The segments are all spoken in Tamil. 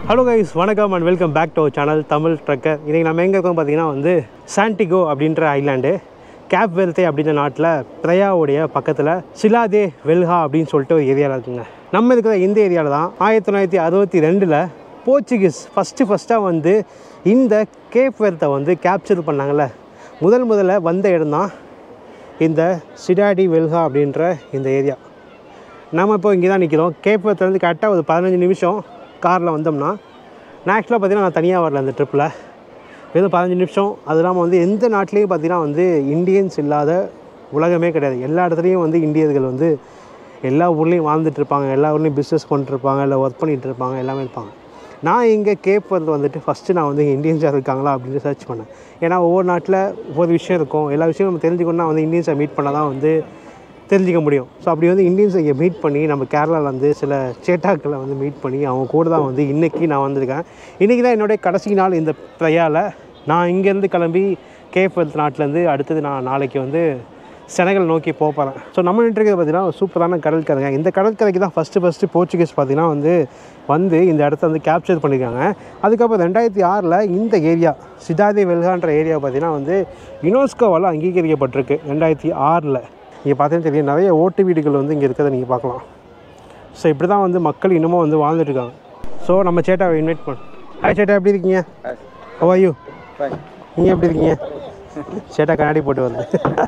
ஹலோ கைஸ் வணக்கம் and welcome back to channel Tamil trekker இன்றைக்கி நம்ம எங்கே இருக்கோம் பார்த்தீங்கன்னா வந்து சாண்டிகோ அப்படின்ற ஐலாண்டு கேப் வெல்தே அப்படின்ற நாட்டில் பிரயாவுடைய பக்கத்தில் சிலாதே வெல்ஹா அப்படின்னு சொல்லிட்டு ஒரு ஏரியாவில் இருக்குங்க நம்ம இருக்கிற இந்த ஏரியாவில் தான் ஆயிரத்தி தொள்ளாயிரத்தி அறுபத்தி ரெண்டில் போர்ச்சுகீஸ் ஃபஸ்ட்டு ஃபஸ்ட்டாக வந்து இந்த கேப் வெல்த்தை வந்து கேப்சர் பண்ணாங்கல்ல முதல் முதல்ல வந்த இடம் தான் இந்த சிடாடி வெல்ஹா அப்படின்ற இந்த ஏரியா நம்ம இப்போ இங்கே தான் நிற்கிறோம் கேப்பத்துலேருந்து கரெக்டாக ஒரு பதினஞ்சு நிமிஷம் காரில் வந்தோம்னா நான் ஆக்சுவலாக பார்த்தீங்கன்னா நான் தனியாக வரல அந்த ட்ரிப்பில் வெறும் பதினஞ்சு நிமிஷம் அது இல்லாமல் வந்து எந்த நாட்டிலையும் பார்த்தீங்கன்னா வந்து இந்தியன்ஸ் இல்லாத உலகமே கிடையாது எல்லா இடத்துலையும் வந்து இந்தியர்கள் வந்து எல்லா ஊர்லேயும் வாழ்ந்துட்டு இருப்பாங்க எல்லா ஊர்லேயும் பிஸ்னஸ் பண்ணிட்டுருப்பாங்க இல்லை ஒர்க் பண்ணிகிட்டு இருப்பாங்க எல்லாமே இருப்பாங்க நான் இங்கே கேப் வந்து வந்துட்டு ஃபஸ்ட்டு நான் வந்து இந்தியன்ஸாக இருக்காங்களா அப்படின்னு சர்ச் பண்ணேன் ஏன்னா ஒவ்வொரு நாட்டில் ஒவ்வொரு விஷயம் இருக்கும் எல்லா விஷயமும் நம்ம தெரிஞ்சுக்கணும்னா வந்து இந்தியன்ஸை மீட் பண்ண தான் வந்து தெரிஞ்சிக்க முடியும் ஸோ அப்படி வந்து இந்தியன்ஸை இங்கே மீட் பண்ணி நம்ம கேரளாவில் வந்து சில சேட்டாக்களை வந்து மீட் பண்ணி அவங்க கூட தான் வந்து இன்றைக்கி நான் வந்திருக்கேன் இன்றைக்கி தான் என்னுடைய கடைசி நாள் இந்த பிரயாவில் நான் இங்கேருந்து கிளம்பி கேப் நாட்டிலேருந்து அடுத்தது நான் நாளைக்கு வந்து செனகல் நோக்கி போக போகிறேன் ஸோ நம்ம நின்றுக்கிறது பார்த்தீங்கன்னா ஒரு சூப்பரான கடற்கரைங்க இந்த கடற்கரைக்கு தான் ஃபஸ்ட்டு ஃபஸ்ட்டு போர்ச்சுகீஸ் பார்த்தீங்கன்னா வந்து வந்து இந்த இடத்த வந்து கேப்சர் பண்ணியிருக்காங்க அதுக்கப்புறம் ரெண்டாயிரத்தி ஆறில் இந்த ஏரியா சிதாதே வெல்கான்ற ஏரியா பார்த்தீங்கன்னா வந்து யுனெஸ்கோவால் அங்கீகரிக்கப்பட்டிருக்கு ரெண்டாயிரத்தி ஆறில் இங்கே பார்த்தீங்கன்னா தெரியும் நிறைய ஓட்டு வீடுகள் வந்து இங்கே இருக்கிறத நீங்கள் பார்க்கலாம் ஸோ இப்படி தான் வந்து மக்கள் இன்னமும் வந்து வாழ்ந்துட்டு இருக்காங்க ஸோ நம்ம சேட்டாவை இன்வைட் பண்ண ஹாய் சேட்டா எப்படி இருக்கீங்க ஓ ஐயோ நீங்கள் எப்படி இருக்கீங்க சேட்டா கண்ணாடி போட்டு வந்து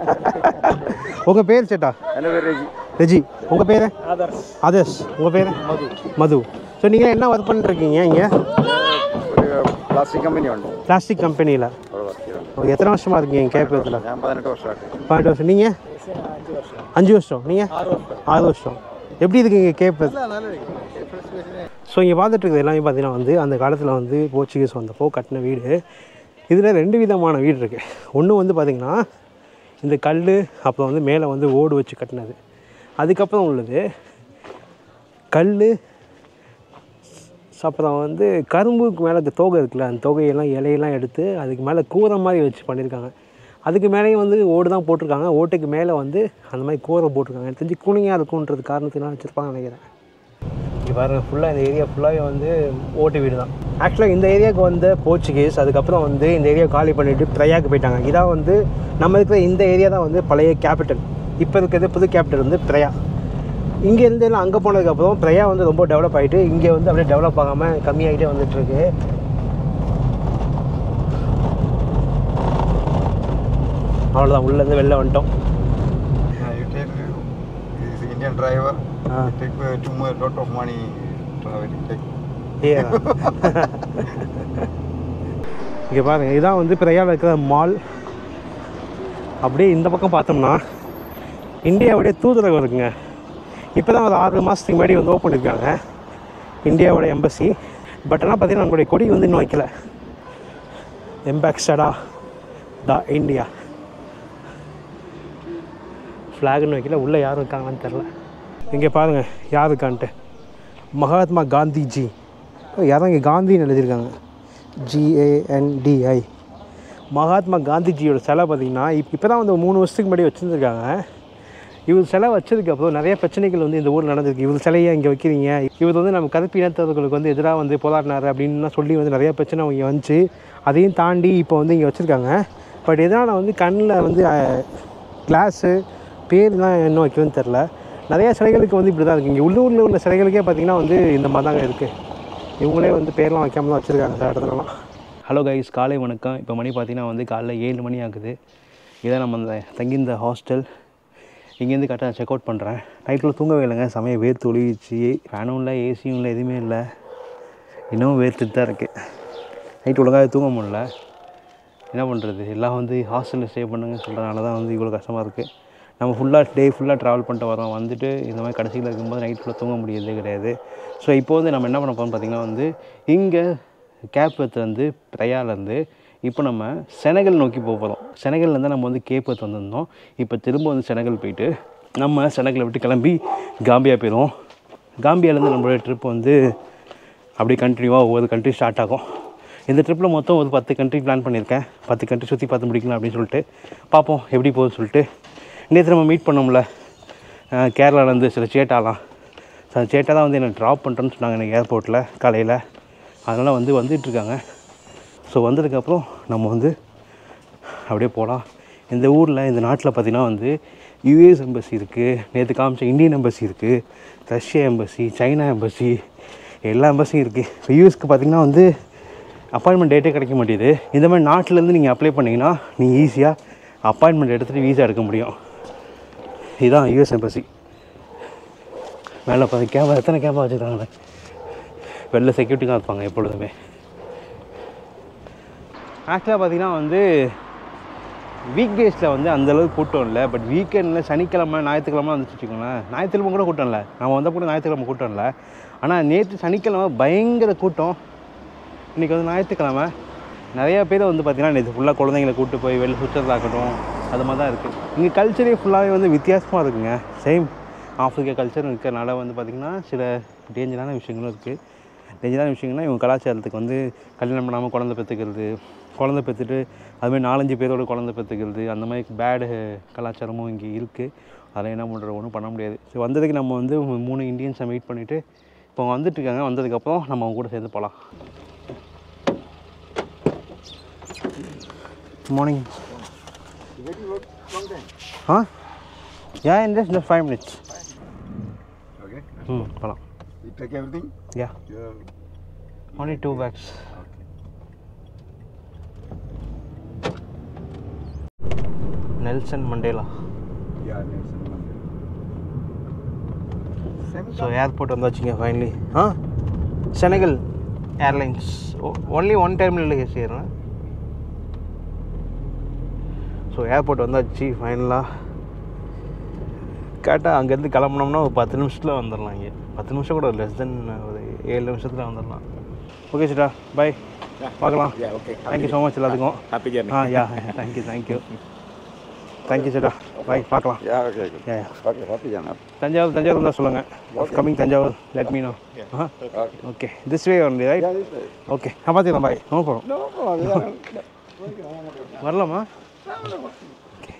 உங்கள் பேர் சேட்டா എൻ്റെ പേര് രജി ரெஜி உங்கள் பேர் ആദർശ് ஆதர்ஷ் உங்கள் பேர் മധു மது ஸோ நீங்கள் என்ன ஒர்க் பண்ணிட்டுருக்கீங்க இங்கே ഒരു പ്ലാസ്റ്റിക് കമ്പനി ഉണ്ട് பிளாஸ்டிக் கம்பெனியில் അവിടെ വർക്ക് ചെയ്യുന്നുണ്ട് எத்தனை வருஷமாக இருக்கீங்க கேப்பத்தில் ഞാൻ പതിനെട്ട് വർഷമായിട്ട് பன்னெண்டு வருஷம் நீங்கள் அஞ்சு வருஷம் நீங்கள் ஆறு வருஷம் எப்படி இருக்கீங்க கேப் ஸோ இங்கே பார்த்துட்டு இருக்கிறது எல்லாமே பார்த்தீங்கன்னா வந்து அந்த காலத்தில் வந்து போர்ச்சுகீஸ் வந்தப்போ கட்டின வீடு இதில் ரெண்டு விதமான வீடு இருக்குது ஒன்று வந்து பார்த்திங்கன்னா இந்த கல் அப்புறம் வந்து மேலே வந்து ஓடு வச்சு கட்டினது அதுக்கப்புறம் உள்ளது கல் அப்புறம் வந்து கரும்புக்கு மேலே இந்த தோகை இருக்குல்ல அந்த தொகையெல்லாம் இலையெல்லாம் எடுத்து அதுக்கு மேலே கூரை மாதிரி வச்சு பண்ணியிருக்காங்க அதுக்கு மேலேயும் வந்து ஓடு தான் போட்டிருக்காங்க ஓட்டுக்கு மேலே வந்து அந்த மாதிரி கூரை போட்டிருக்காங்க எனக்கு தெரிஞ்சு குனியாக இருக்குன்றது காரணத்தினால வச்சுருப்பாங்கன்னு நினைக்கிறேன் இங்கே பாருங்கள் ஃபுல்லாக இந்த ஏரியா ஃபுல்லாகவே வந்து ஓட்டு வீடு தான் ஆக்சுவலாக இந்த ஏரியாவுக்கு வந்த போர்ச்சுகீஸ் அதுக்கப்புறம் வந்து இந்த ஏரியா காலி பண்ணிவிட்டு பிரயாக்கு போயிட்டாங்க இதான் வந்து நம்ம இருக்கிற இந்த ஏரியா தான் வந்து பழைய கேபிட்டல் இப்போ இருக்கிறது புது கேபிட்டல் வந்து பிரயா இங்கேருந்து எல்லாம் அங்கே போனதுக்கப்புறம் பிரயா வந்து ரொம்ப டெவலப் ஆகிட்டு இங்கே வந்து அப்படியே டெவலப் ஆகாமல் கம்மியாகிட்டே வந்துட்டுருக்கு அவ்வளோதான் உள்ளேருந்து வெளில வந்துட்டோம் You take this Indian driver. Ah. You take uh, too much lot of money traveling. Take ஏ இங்கே பாருங்க இதான் வந்து பிரயாவில் இருக்கிற மால் அப்படியே இந்த பக்கம் பார்த்தோம்னா இந்தியாவுடைய தூதரகம் இருக்குங்க இப்போ தான் ஒரு ஆறு மாதத்துக்கு முன்னாடி வந்து ஓப்பன் பண்ணியிருக்காங்க இந்தியாவோட எம்பசி பட் ஆனால் பார்த்தீங்கன்னா நம்மளுடைய கொடி வந்து இன்னும் வைக்கல எம்பாக்ஸடா த இந்தியா ஃப்ளாக்னு வைக்கல உள்ளே யாரும் இருக்காங்களான்னு தெரில இங்கே பாருங்கள் யார் இருக்கான்ட்டு மகாத்மா காந்திஜி யாரும் இங்கே காந்தின்னு எழுதியிருக்காங்க ஜிஏஎன்டிஐ மகாத்மா காந்திஜியோட சிலை பார்த்தீங்கன்னா இப்போ இப்போ தான் வந்து மூணு வருஷத்துக்கு முன்னாடி வச்சுருந்துருக்காங்க இவர் சிலை வச்சதுக்கப்புறம் நிறைய பிரச்சனைகள் வந்து இந்த ஊரில் நடந்திருக்கு இவர் சிலையை இங்கே வைக்கிறீங்க இவர் வந்து நம்ம கருப்பு இனத்தவர்களுக்கு வந்து எதிராக வந்து போராடினார் அப்படின்னு சொல்லி வந்து நிறைய பிரச்சனை இங்கே வந்துச்சு அதையும் தாண்டி இப்போ வந்து இங்கே வச்சுருக்காங்க பட் எதனால் வந்து கண்ணில் வந்து கிளாஸு பேர் தான் என்ன வைக்கணும்னு தெரில நிறைய சிலைகளுக்கு வந்து இப்படி தான் இருக்குது இங்கே உள்ளூரில் உள்ள சிலைகளுக்கே பார்த்திங்கன்னா வந்து இந்த மாதிரி தாங்க இருக்குது இவங்களே வந்து பேர்லாம் வைக்காம தான் வச்சுருக்காங்க சில இடத்துலலாம் ஹலோ கைஸ் காலை வணக்கம் இப்போ மணி பார்த்தீங்கன்னா வந்து காலைல ஏழு மணி ஆகுது இதான் நம்ம அந்த தங்கியிருந்த ஹாஸ்டல் இங்கேருந்து கரெக்டாக செக் அவுட் பண்ணுறேன் நைட்டில் தூங்கவே இல்லைங்க செமைய வேர்த்து ஒழிச்சு ஃபேனும் இல்லை ஏசியும் இல்லை எதுவுமே இல்லை இன்னமும் வேர்த்துட்டு தான் இருக்குது நைட் ஒழுங்காக தூங்க முடியல என்ன பண்ணுறது எல்லாம் வந்து ஹாஸ்டலில் ஸ்டே பண்ணுங்கன்னு சொல்கிறனால தான் வந்து இவ்வளோ கஷ்டமாக இருக்குது நம்ம ஃபுல்லாக டே ஃபுல்லாக ட்ராவல் பண்ணிட்டு வரோம் வந்துட்டு இந்த மாதிரி கடைசியில் இருக்கும்போது நைட் ஃபுல்லாக தூங்க முடியறதே கிடையாது ஸோ இப்போ வந்து நம்ம என்ன பண்ண போகிறோம் பார்த்திங்கன்னா வந்து இங்கே கேப்பத்து வந்து பிரயாலேருந்து இப்போ நம்ம செனகல் நோக்கி போக போகிறோம் செனகல்லேருந்து நம்ம வந்து கேப்பத்து வந்திருந்தோம் இப்போ திரும்ப வந்து செனகல் போயிட்டு நம்ம செனகலை விட்டு கிளம்பி காம்பியா போயிடுவோம் காம்பியாலேருந்து நம்மளோட ட்ரிப் வந்து அப்படியே கண்டினியூவாக ஒவ்வொரு கண்ட்ரி ஸ்டார்ட் ஆகும் இந்த ட்ரிப்பில் மொத்தம் ஒரு பத்து கண்ட்ரி பிளான் பண்ணியிருக்கேன் பத்து கண்ட்ரி சுற்றி பார்த்து முடிக்கலாம் அப்படின்னு சொல்லிட்டு பார்ப்போம் எப்படி போகுதுன்னு சொல்லிட்டு நேற்று நம்ம மீட் பண்ணோம்ல அஹ் கேரளாலேருந்து சில சேட்டாலாம் ஸோ அந்த சேட்டா தான் வந்து என்னை ட்ராப் பண்ணுறேன்னு சொன்னாங்க எனக்கு ஏர்போர்ட்டில் காலையில் அதனால் வந்து வந்துட்டுருக்காங்க ஸோ வந்ததுக்கப்புறம் நம்ம வந்து அப்படியே போகலாம் இந்த ஊரில் இந்த நாட்டில் பார்த்திங்கன்னா வந்து யூஎஸ் எம்பசி இருக்குது நேற்று காமிச்ச இந்தியன் எம்பசி இருக்குது ரஷ்யா எம்பசி சைனா எம்பசி எல்லா எம்பசியும் இருக்குது இப்போ யூஎஸ்க்கு பார்த்திங்கன்னா வந்து அப்பாயின்மெண்ட் டேட்டே கிடைக்க மாட்டேது இந்த மாதிரி நாட்டிலேருந்து நீங்கள் அப்ளை பண்ணிங்கன்னா நீங்கள் ஈஸியாக அப்பாயின்மெண்ட் எடுத்துகிட்டு வீசா எடுக்க முடியும் இதுதான் யூஎஸ் எம்பசி மேலே பார்த்து கேமரா எத்தனை கேமரா வச்சுருக்காங்களே வெளில செக்யூரிட்டி தான் இருப்பாங்க எப்பொழுதுமே ஆக்சுவலாக பார்த்தீங்கன்னா வந்து வீக் டேஸில் வந்து அந்தளவுக்கு கூட்டம் இல்லை பட் வீக்கெண்டில் சனிக்கிழமை ஞாயிற்றுக்கிழமை வந்துச்சு வச்சுக்கோங்களேன் ஞாயிற்றுக்கிழமை கூட கூட்டம் இல்லை நம்ம வந்த கூட ஞாயிற்றுக்கிழமை கூட்டம் இல்லை ஆனால் நேற்று சனிக்கிழமை பயங்கர கூட்டம் இன்றைக்கி வந்து ஞாயிற்றுக்கிழமை நிறையா பேர் வந்து பார்த்திங்கன்னா நேற்று ஃபுல்லாக குழந்தைங்களை கூப்பிட்டு போய் வெளில சுற்றுறதாகட்டும் அது மாதிரி தான் இருக்குது இங்கே கல்ச்சரே ஃபுல்லாகவே வந்து வித்தியாசமாக இருக்குங்க சேம் ஆஃப்ரிக்கா கல்ச்சர் இருக்கிறனால வந்து பார்த்திங்கன்னா சில டேஞ்சரான விஷயங்களும் இருக்குது டேஞ்சரான விஷயங்கள்னா இவங்க கலாச்சாரத்துக்கு வந்து கல்யாணம் பண்ணாமல் குழந்தை பெற்றுக்கிறது குழந்தை பெற்றுட்டு அதுமாதிரி நாலஞ்சு பேரோட குழந்தை பெற்றுக்கிறது அந்த மாதிரி பேடு கலாச்சாரமும் இங்கே இருக்குது அதில் என்ன பண்ணுறது ஒன்றும் பண்ண முடியாது ஸோ வந்ததுக்கு நம்ம வந்து மூணு இந்தியன்ஸை மீட் பண்ணிவிட்டு இப்போ அவங்க வந்துட்டு இருக்காங்க வந்ததுக்கப்புறம் நம்ம அவங்க கூட சேர்ந்து போகலாம் morning Very long, long time. Ah yeah in just just five minutes Okay. Hmm போகலாம் You take everything? Yeah You're only two bags Nelson Mandela yeah, Nelson Mandela. Same so airport வந்தாச்சுங்க finally ah Senegal airlines only one டைமில் சேருறேன் ஸோ ஏர்போர்ட் வந்தாச்சு ஃபைனலாக கரெக்டாக அங்கேருந்து கிளம்புனோம்னா ஒரு பத்து நிமிஷத்தில் வந்துடலாம் இங்கே பத்து நிமிஷம் கூட லெஸ் தென் ஒரு ஏழு நிமிஷத்தில் வந்துடலாம் ஓகே சிட்டா பை பார்க்கலாம் Yeah, okay. Thank you so much எல்லாத்துக்கும் Happy journey. Ah yeah thank you thank you thank you சிட்டா பை பார்க்கலாம் Yeah, okay, okay. Yeah yeah Okay, happy journey. Thanjavur Thanjavur தான் சொல்லுங்கள் coming Thanjavur let me know ah Okay. Okay this way only right Yeah, this way. Okay நான் பார்த்துக்கலாம் bye no problem No problem. வரலாமா ஓகே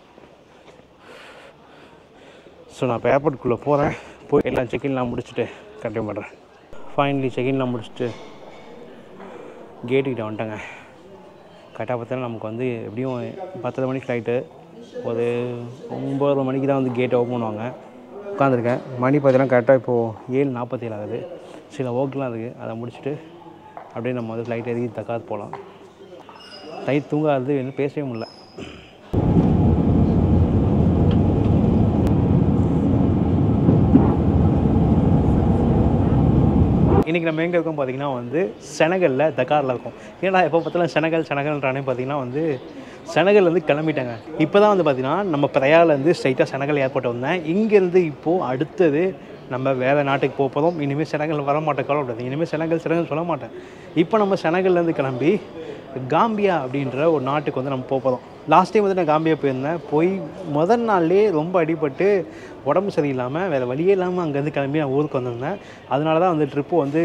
ஸோ நான் இப்போ ஏர்போர்ட்டுக்குள்ளே போகிறேன் போய் எல்லாம் செக்இன்லாம் முடிச்சுட்டு கண்டினியூ பண்ணுறேன் ஃபைனலி செக்இன்லாம் முடிச்சுட்டு கேட்டுக்கிட்ட வந்துட்டேங்க கரெக்டாக பார்த்தா நமக்கு வந்து எப்படியும் பத்தரை மணிக்கு ஃப்ளைட்டு ஒரு ஒம்பது மணிக்கு தான் வந்து கேட் ஓப்பன் பண்ணுவாங்க உட்காந்துருக்கேன் மணி பார்த்தீங்கன்னா கரெக்டாக இப்போது ஏழு நாற்பத்தேழு ஆகுது சில ஒர்க்லாம் இருக்குது அதை முடிச்சுட்டு அப்படியே நம்ம வந்து ஃப்ளைட் ஏறி தக்காது போகலாம் நைட் தூங்காது இன்னும் பேசவே முடியல இன்றைக்கி நம்ம எங்கே இருக்கோம் பார்த்தீங்கன்னா வந்து செனகலில் தக்காரில் இருக்கோம் ஏன்னா எப்போ பார்த்தாலும் செனகல் செனகல்ன்றானே பார்த்தீங்கன்னா வந்து செனகல் வந்து கிளம்பிட்டாங்க இப்போ தான் வந்து பார்த்தீங்கன்னா நம்ம பிரயாலேருந்து ஸ்ட்ரைட்டாக செனகல் ஏர்போர்ட் வந்தேன் இங்கேருந்து இப்போது அடுத்தது நம்ம வேறு நாட்டுக்கு போக போதும் இனிமேல் செனகல் வர மாட்டேன் கவலைப்படாது இனிமேல் செனகல் செனகல் சொல்ல மாட்டேன் இப்போ நம்ம செனகல்லேருந்து கிளம்பி காம்பியா அப்படின்ற ஒரு நாட்டுக்கு வந்து நம்ம போக போதும் லாஸ்ட் டைம் வந்து நான் காம்பியா போயிருந்தேன் போய் முதல் நாள்லேயே ரொம்ப அடிபட்டு உடம்பு சரியில்லாமல் வேறு வழியே இல்லாமல் அங்கேருந்து கிளம்பி நான் ஊருக்கு வந்திருந்தேன் அதனால தான் வந்து ட்ரிப்பு வந்து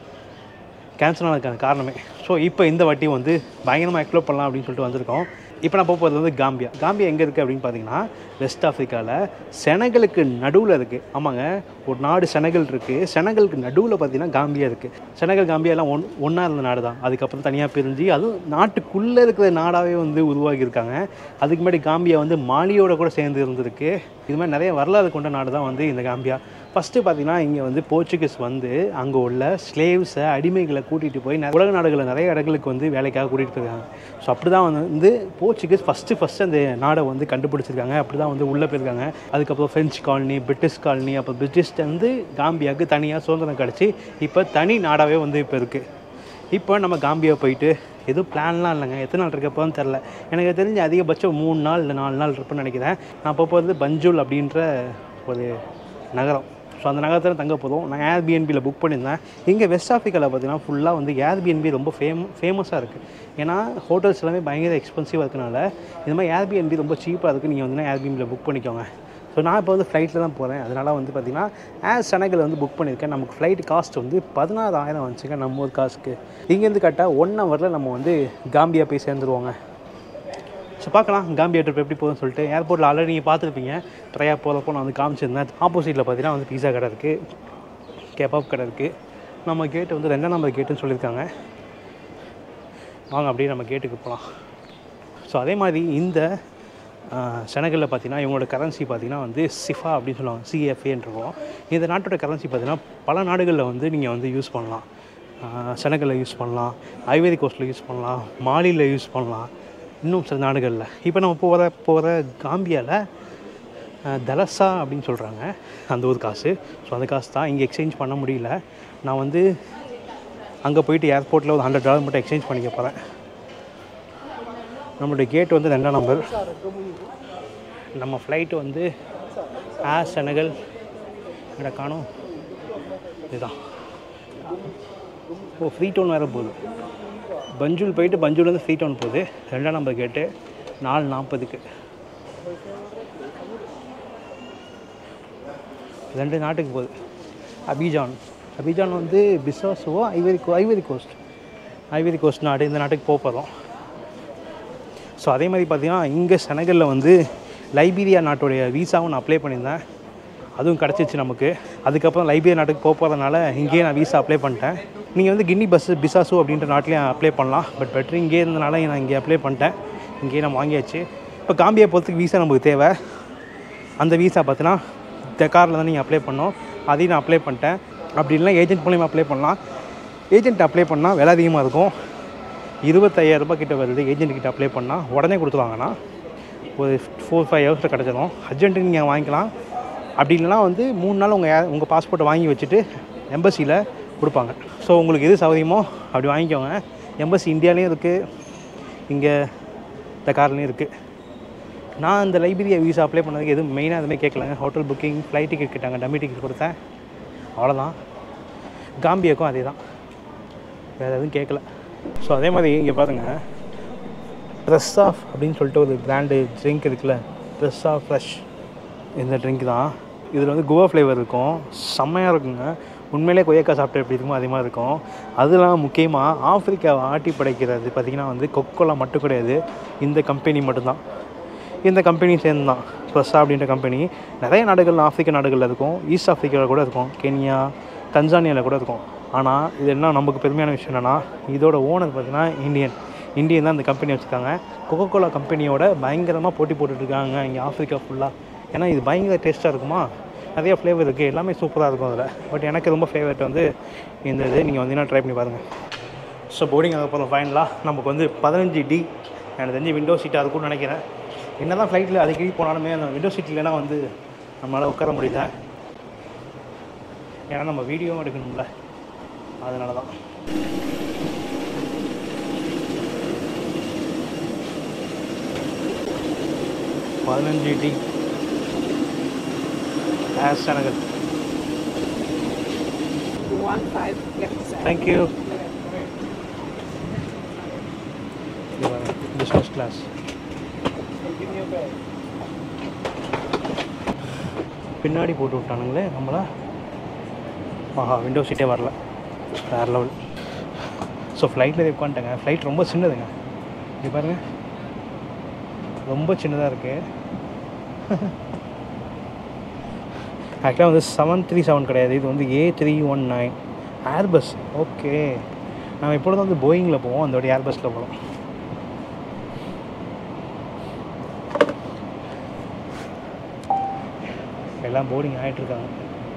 கேன்சல் ஆனதுக்கான காரணமே ஸோ இப்போ இந்த வாட்டி வந்து பயங்கரமாக எக்ஸ்ப்ளோர் பண்ணலாம் அப்படின்னு சொல்லிட்டு வந்திருக்கோம் இப்போ நான் போக போகிறது வந்து காம்பியா காம்பியா எங்கே இருக்குது அப்படின்னு பார்த்தீங்கன்னா வெஸ்ட் ஆஃப்ரிக்காவில் செனகலுக்கு நடுவில் இருக்குது ஆமாங்க ஒரு நாடு செனகல் இருக்குது செனகலுக்கு நடுவில் பார்த்தீங்கன்னா காம்பியா இருக்குது செனகல் காம்பியா எல்லாம் ஒன் ஒன்றா இருந்த நாடு தான் அதுக்கப்புறம் தனியாக பிரிஞ்சு அதுவும் நாட்டுக்குள்ளே இருக்கிற நாடாகவே வந்து உருவாக்கியிருக்காங்க அதுக்கு முன்னாடி காம்பியா வந்து மாலியோட கூட சேர்ந்து இருந்திருக்கு இது மாதிரி நிறைய வரலாறு கொண்ட நாடு தான் வந்து இந்த காம்பியா ஃபஸ்ட்டு பார்த்தீங்கன்னா இங்கே வந்து போர்ச்சுகீஸ் வந்து அங்கே உள்ள ஸ்லேவ்ஸை அடிமைகளை கூட்டிகிட்டு போய் நெ- உலக நாடுகளில் நிறைய இடங்களுக்கு வந்து வேலைக்காக கூட்டிகிட்டு போயிருக்காங்க ஸோ அப்படி தான் வந்து போர்ச்சுகீஸ் ஃபஸ்ட்டு ஃபஸ்ட்டு அந்த நாடை வந்து கண்டுபிடிச்சிருக்காங்க அப்படி தான் வந்து உள்ளே போயிருக்காங்க அதுக்கப்புறம் ஃப்ரெஞ்ச் காலனி பிரிட்டிஷ் காலனி அப்புறம் பிரிட்டிஷ்லேருந்து காம்பியாவுக்கு தனியாக சுதந்திரம் கிடச்சி இப்போ தனி நாடாகவே வந்து இப்போ இருக்குது இப்போ நம்ம காம்பியா போயிட்டு எதுவும் பிளான்லாம் இல்லைங்க எத்தனை நாள் இருக்கப்போன்னு தெரில எனக்கு தெரிஞ்சு அதிகபட்சம் மூணு நாள் இல்லை நாலு நாள் இருப்பேன்னு நினைக்கிறேன் நான் இப்போ போகிறது பஞ்சுல் அப்படின்ற ஒரு நகரம் ஸோ அந்த நகரத்தில் தங்க போதும் நான் ஏர்பிஎன்பியில் புக் பண்ணியிருந்தேன் இங்கே வெஸ்ட் ஆஃப்ரிக்காவில் பார்த்தீங்கன்னா ஃபுல்லாக வந்து ஏர்பிஎன்பி ரொம்ப ஃபேம் ஃபேமஸாக இருக்குது ஏன்னா ஹோட்டல்ஸ் எல்லாமே பயங்கர எக்ஸ்பென்சிவாக இருக்கனால இது மாதிரி ஏர்பிஎன்பி ரொம்ப சீப்பாக இருக்குது நீங்கள் வந்து ஏர்பிஎன்பியில் புக் பண்ணிக்கோங்க ஸோ நான் இப்போ வந்து ஃப்ளைட்டில் தான் போகிறேன் அதனால் வந்து பார்த்திங்கன்னா ஏர் செனகல் வந்து புக் பண்ணியிருக்கேன் நமக்கு ஃப்ளைட் காஸ்ட் வந்து பதினாறாயிரம் வந்துச்சுங்க நம்ம ஊர் காசுக்கு இங்கேருந்து கரெக்டாக ஒன் ஹவரில் நம்ம வந்து காம்பியா போய் சேர்ந்துருவோங்க ஸோ பார்க்கலாம் காம்பியா ட்ரிப் எப்படி போகுதுன்னு சொல்லிட்டு ஏர்போர்ட்டில் ஆல்ரெடி நீங்கள் பார்த்துருப்பீங்க ட்ரையாக போகிறப்போ நான் வந்து காமிச்சிருந்தேன் ஆப்போசிட்டில் பார்த்தீங்கன்னா வந்து பீஸா கடை இருக்குது கெபாப் கடை இருக்குது நம்ம கேட்டு வந்து ரெண்டாம் நம்பர் கேட்டுன்னு சொல்லியிருக்காங்க வாங்க அப்படியே நம்ம கேட்டுக்கு போகலாம் ஸோ அதே மாதிரி இந்த செனகலில் பார்த்தீங்கன்னா இவங்களோட கரன்சி பார்த்தீங்கன்னா வந்து சிஃபா அப்படின்னு சொல்லுவாங்க சிஎஃப்ஏன்னு இருக்கும் இந்த நாட்டோட கரன்சி பார்த்தீங்கன்னா பல நாடுகளில் வந்து நீங்கள் வந்து யூஸ் பண்ணலாம் செனகலில் யூஸ் பண்ணலாம் ஐவேரி கோஸ்ட்டில் யூஸ் பண்ணலாம் மாலியில் யூஸ் பண்ணலாம் இன்னும் சில நாடுகளில் இப்போ நம்ம போகிற போகிற காம்பியாவில் தலசா அப்படின்னு சொல்கிறாங்க அந்த ஒரு காசு ஸோ அந்த காசு தான் இங்கே எக்ஸ்சேஞ்ச் பண்ண முடியல நான் வந்து அங்கே போயிட்டு ஏர்போர்ட்டில் ஒரு ஹண்ட்ரட் டாலர் மட்டும் எக்ஸ்சேஞ்ச் பண்ணிக்க போகிறேன் நம்மளுடைய கேட் வந்து ரெண்டாம் நம்பர் நம்ம ஃப்ளைட்டு வந்து ஏர் செனகல் இட காணும் இதுதான் ஓ ஃப்ரீ டவுன் வேறு போகுது பஞ்சூல் போயிட்டு பஞ்சூல்லேருந்து ஃப்ரீ டவுன் போகுது ரெண்டாம் நம்பர் கேட்டு நாலு நாற்பதுக்கு ரெண்டு நாட்டுக்கு போகுது அபிஜான் அபிஜான் வந்து பிசாஸுவோ ஐவரி கோ ஐவரி கோஸ்ட் ஐவரி கோஸ்ட் நாடு இந்த நாட்டுக்கு போக போகிறோம் ஸோ அதே மாதிரி பார்த்தீங்கன்னா இங்கே செனகலில் வந்து லைபீரியா நாட்டுடைய வீசாவும் நான் அப்ளை பண்ணியிருந்தேன் அதுவும் கிடச்சிச்சு நமக்கு அதுக்கப்புறம் லைபீரியா நாட்டுக்கு போக போகிறதுனால இங்கேயே நான் வீசா அப்ளை பண்ணிட்டேன் நீங்கள் வந்து கின்னி பஸ் பிசாசு அப்படின்ற நாட்டிலையும் அப்ளை பண்ணலாம் பட் பெட்ரு இங்கே இருந்தனால நான் இங்கே அப்ளை பண்ணிட்டேன் இங்கேயே நான் வாங்கியாச்சு இப்போ காம்பியா போகிறதுக்கு வீசா நமக்கு தேவை அந்த வீசா பார்த்தீங்கன்னா டெக்காரில் தான் நீங்கள் அப்ளை பண்ணோம் அதையும் நான் அப்ளை பண்ணிட்டேன் அப்படி இல்லைனா ஏஜென்ட் மூலியமாக அப்ளை பண்ணலாம் ஏஜென்ட் அப்ளை பண்ணால் விலை அதிகமாக இருக்கும் இருபத்தையாயிரம் ரூபாய் கிட்ட வருது ஏஜென்ட் கிட்ட அப்ளை பண்ணால் உடனே கொடுத்துருவாங்கன்னா ஒரு ஃபோர் ஃபைவ் ஹவர்ஸில் கிடச்சிடும் அர்ஜென்ட்டு நீங்கள் வாங்கிக்கலாம் அப்படி இல்லைனா வந்து மூணு நாள் உங்கள் உங்கள் பாஸ்போர்ட்டை வாங்கி வச்சுட்டு எம்பசியில் கொடுப்பாங்க ஸோ உங்களுக்கு எது சௌகரியமோ அப்படி வாங்கிக்கோங்க எம்பசி இந்தியாலேயும் இருக்குது இங்கே டெக்கார்லேயும் இருக்குது நான் இந்த லைப்ரரியை வீசா அப்ளை பண்ணதுக்கு எதுவும் மெயினாக எதுவுமே கேட்கலங்க ஹோட்டல் புக்கிங் ஃப்ளைட் டிக்கெட் கேட்டாங்க டம்மி டிக்கெட் கொடுத்தேன் அவ்வளோதான் காம்பியாக்கும் அதே தான் வேறு எதுவும் கேட்கல ஸோ அதே மாதிரி இங்கே பாருங்கள் ட்ரெஸ் ஆஃப் அப்படின்னு சொல்லிட்டு ஒரு பிராண்டு ட்ரிங்க் இருக்குல்ல ட்ரெஸ் ஆஃப் ஃப்ரெஷ் இந்த ட்ரிங்க் தான் இதில் வந்து குவா ஃப்ளேவர் இருக்கும் செம்மையாக இருக்குங்க உண்மையிலே கொய்யாக்கா சாப்பிட்டு எப்படி இருக்குமோ அதே மாதிரி இருக்கும் அதெல்லாம் முக்கியமாக ஆப்பிரிக்காவை ஆட்டி படைக்கிறது பார்த்திங்கன்னா வந்து கொக்கோலா மட்டும் கிடையாது இந்த கம்பெனி மட்டும்தான் இந்த கம்பெனி சேர்ந்து தான் ஸ்வெஸ்ஸா அப்படின்ற கம்பெனி நிறைய நாடுகள் ஆப்பிரிக்க நாடுகளில் இருக்கும் ஈஸ்ட் ஆஃப்ரிக்காவில் கூட இருக்கும் கென்யா தன்சானியாவில் கூட இருக்கும் ஆனால் இது என்ன நமக்கு பெருமையான விஷயம் என்னென்னா இதோட ஓனர் பார்த்திங்கன்னா இந்தியன் இந்தியன் தான் இந்த கம்பெனி வச்சுருக்காங்க கொக்கோகோலா கம்பெனியோட பயங்கரமாக போட்டி போட்டுட்ருக்காங்க இங்கே ஆஃப்ரிக்கா ஃபுல்லாக ஏன்னா இது பயங்கர டேஸ்ட்டாக இருக்குமா நிறைய ஃப்ளேவர் இருக்குது எல்லாமே சூப்பராக இருக்கும் அதில் பட் எனக்கு ரொம்ப ஃபேவரட் வந்து இந்த இது நீங்கள் வந்தீங்கன்னா ட்ரை பண்ணி பாருங்கள் ஸோ போர்டிங் ஆக போகிற ஃபைனலாக நமக்கு வந்து பதினஞ்சு டி எனக்கு தெரிஞ்சு விண்டோ சீட்டாக இருக்கும்னு நினைக்கிறேன் என்ன தான் ஃப்ளைட்டில் அடிக்கடி போனாலுமே அந்த விண்டோ சீட் இல்லைன்னா வந்து நம்மளால் உட்கார முடியல ஏன்னா நம்ம வீடியோவும் எடுக்கணும்ல அதனால தான் பதினஞ்சு டி ஆஸ் நகர் One five left side. Thank you business class பின்னாடி போட்டு விட்டானுங்களே நம்மள ஆஹா விண்டோ சீட்டே வரல வேறு லெவல் ஸோ ஃப்ளைட்டில் உட்காந்துட்டேங்க ஃப்ளைட் ரொம்ப சின்னதுங்க இங்கே பாருங்கள் ரொம்ப சின்னதாக இருக்குது ஆக்சுவலாக வந்து செவன் த்ரீ செவன் கிடையாது இது வந்து A three one nine airbus okay நம்ம எப்பொழுதும் வந்து போயிங்கில் போவோம் அந்த வாட்டி ஏர்பஸில் போகிறோம் எல்லாம் போர்டிங் ஆகிட்டுருக்காங்க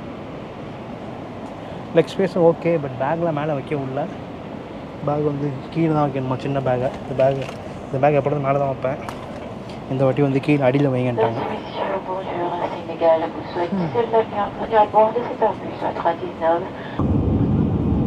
லெக் ஸ்பேஸும் ஓகே பட் பேக்கில் மேலே வைக்க உள்ள பேக் வந்து கீழே தான் வைக்கணுமா சின்ன பேக்கை இந்த பேக் இந்த பேக் எப்பொழுதும் மேலே தான் வைப்பேன் இந்த வாட்டி வந்து கீழே அடியில் வைங்கன்ட்டாங்க Monsieur, bonjour, Sénégal, vous souhaitez seul l'avion introduit à bord de cet Airbus A319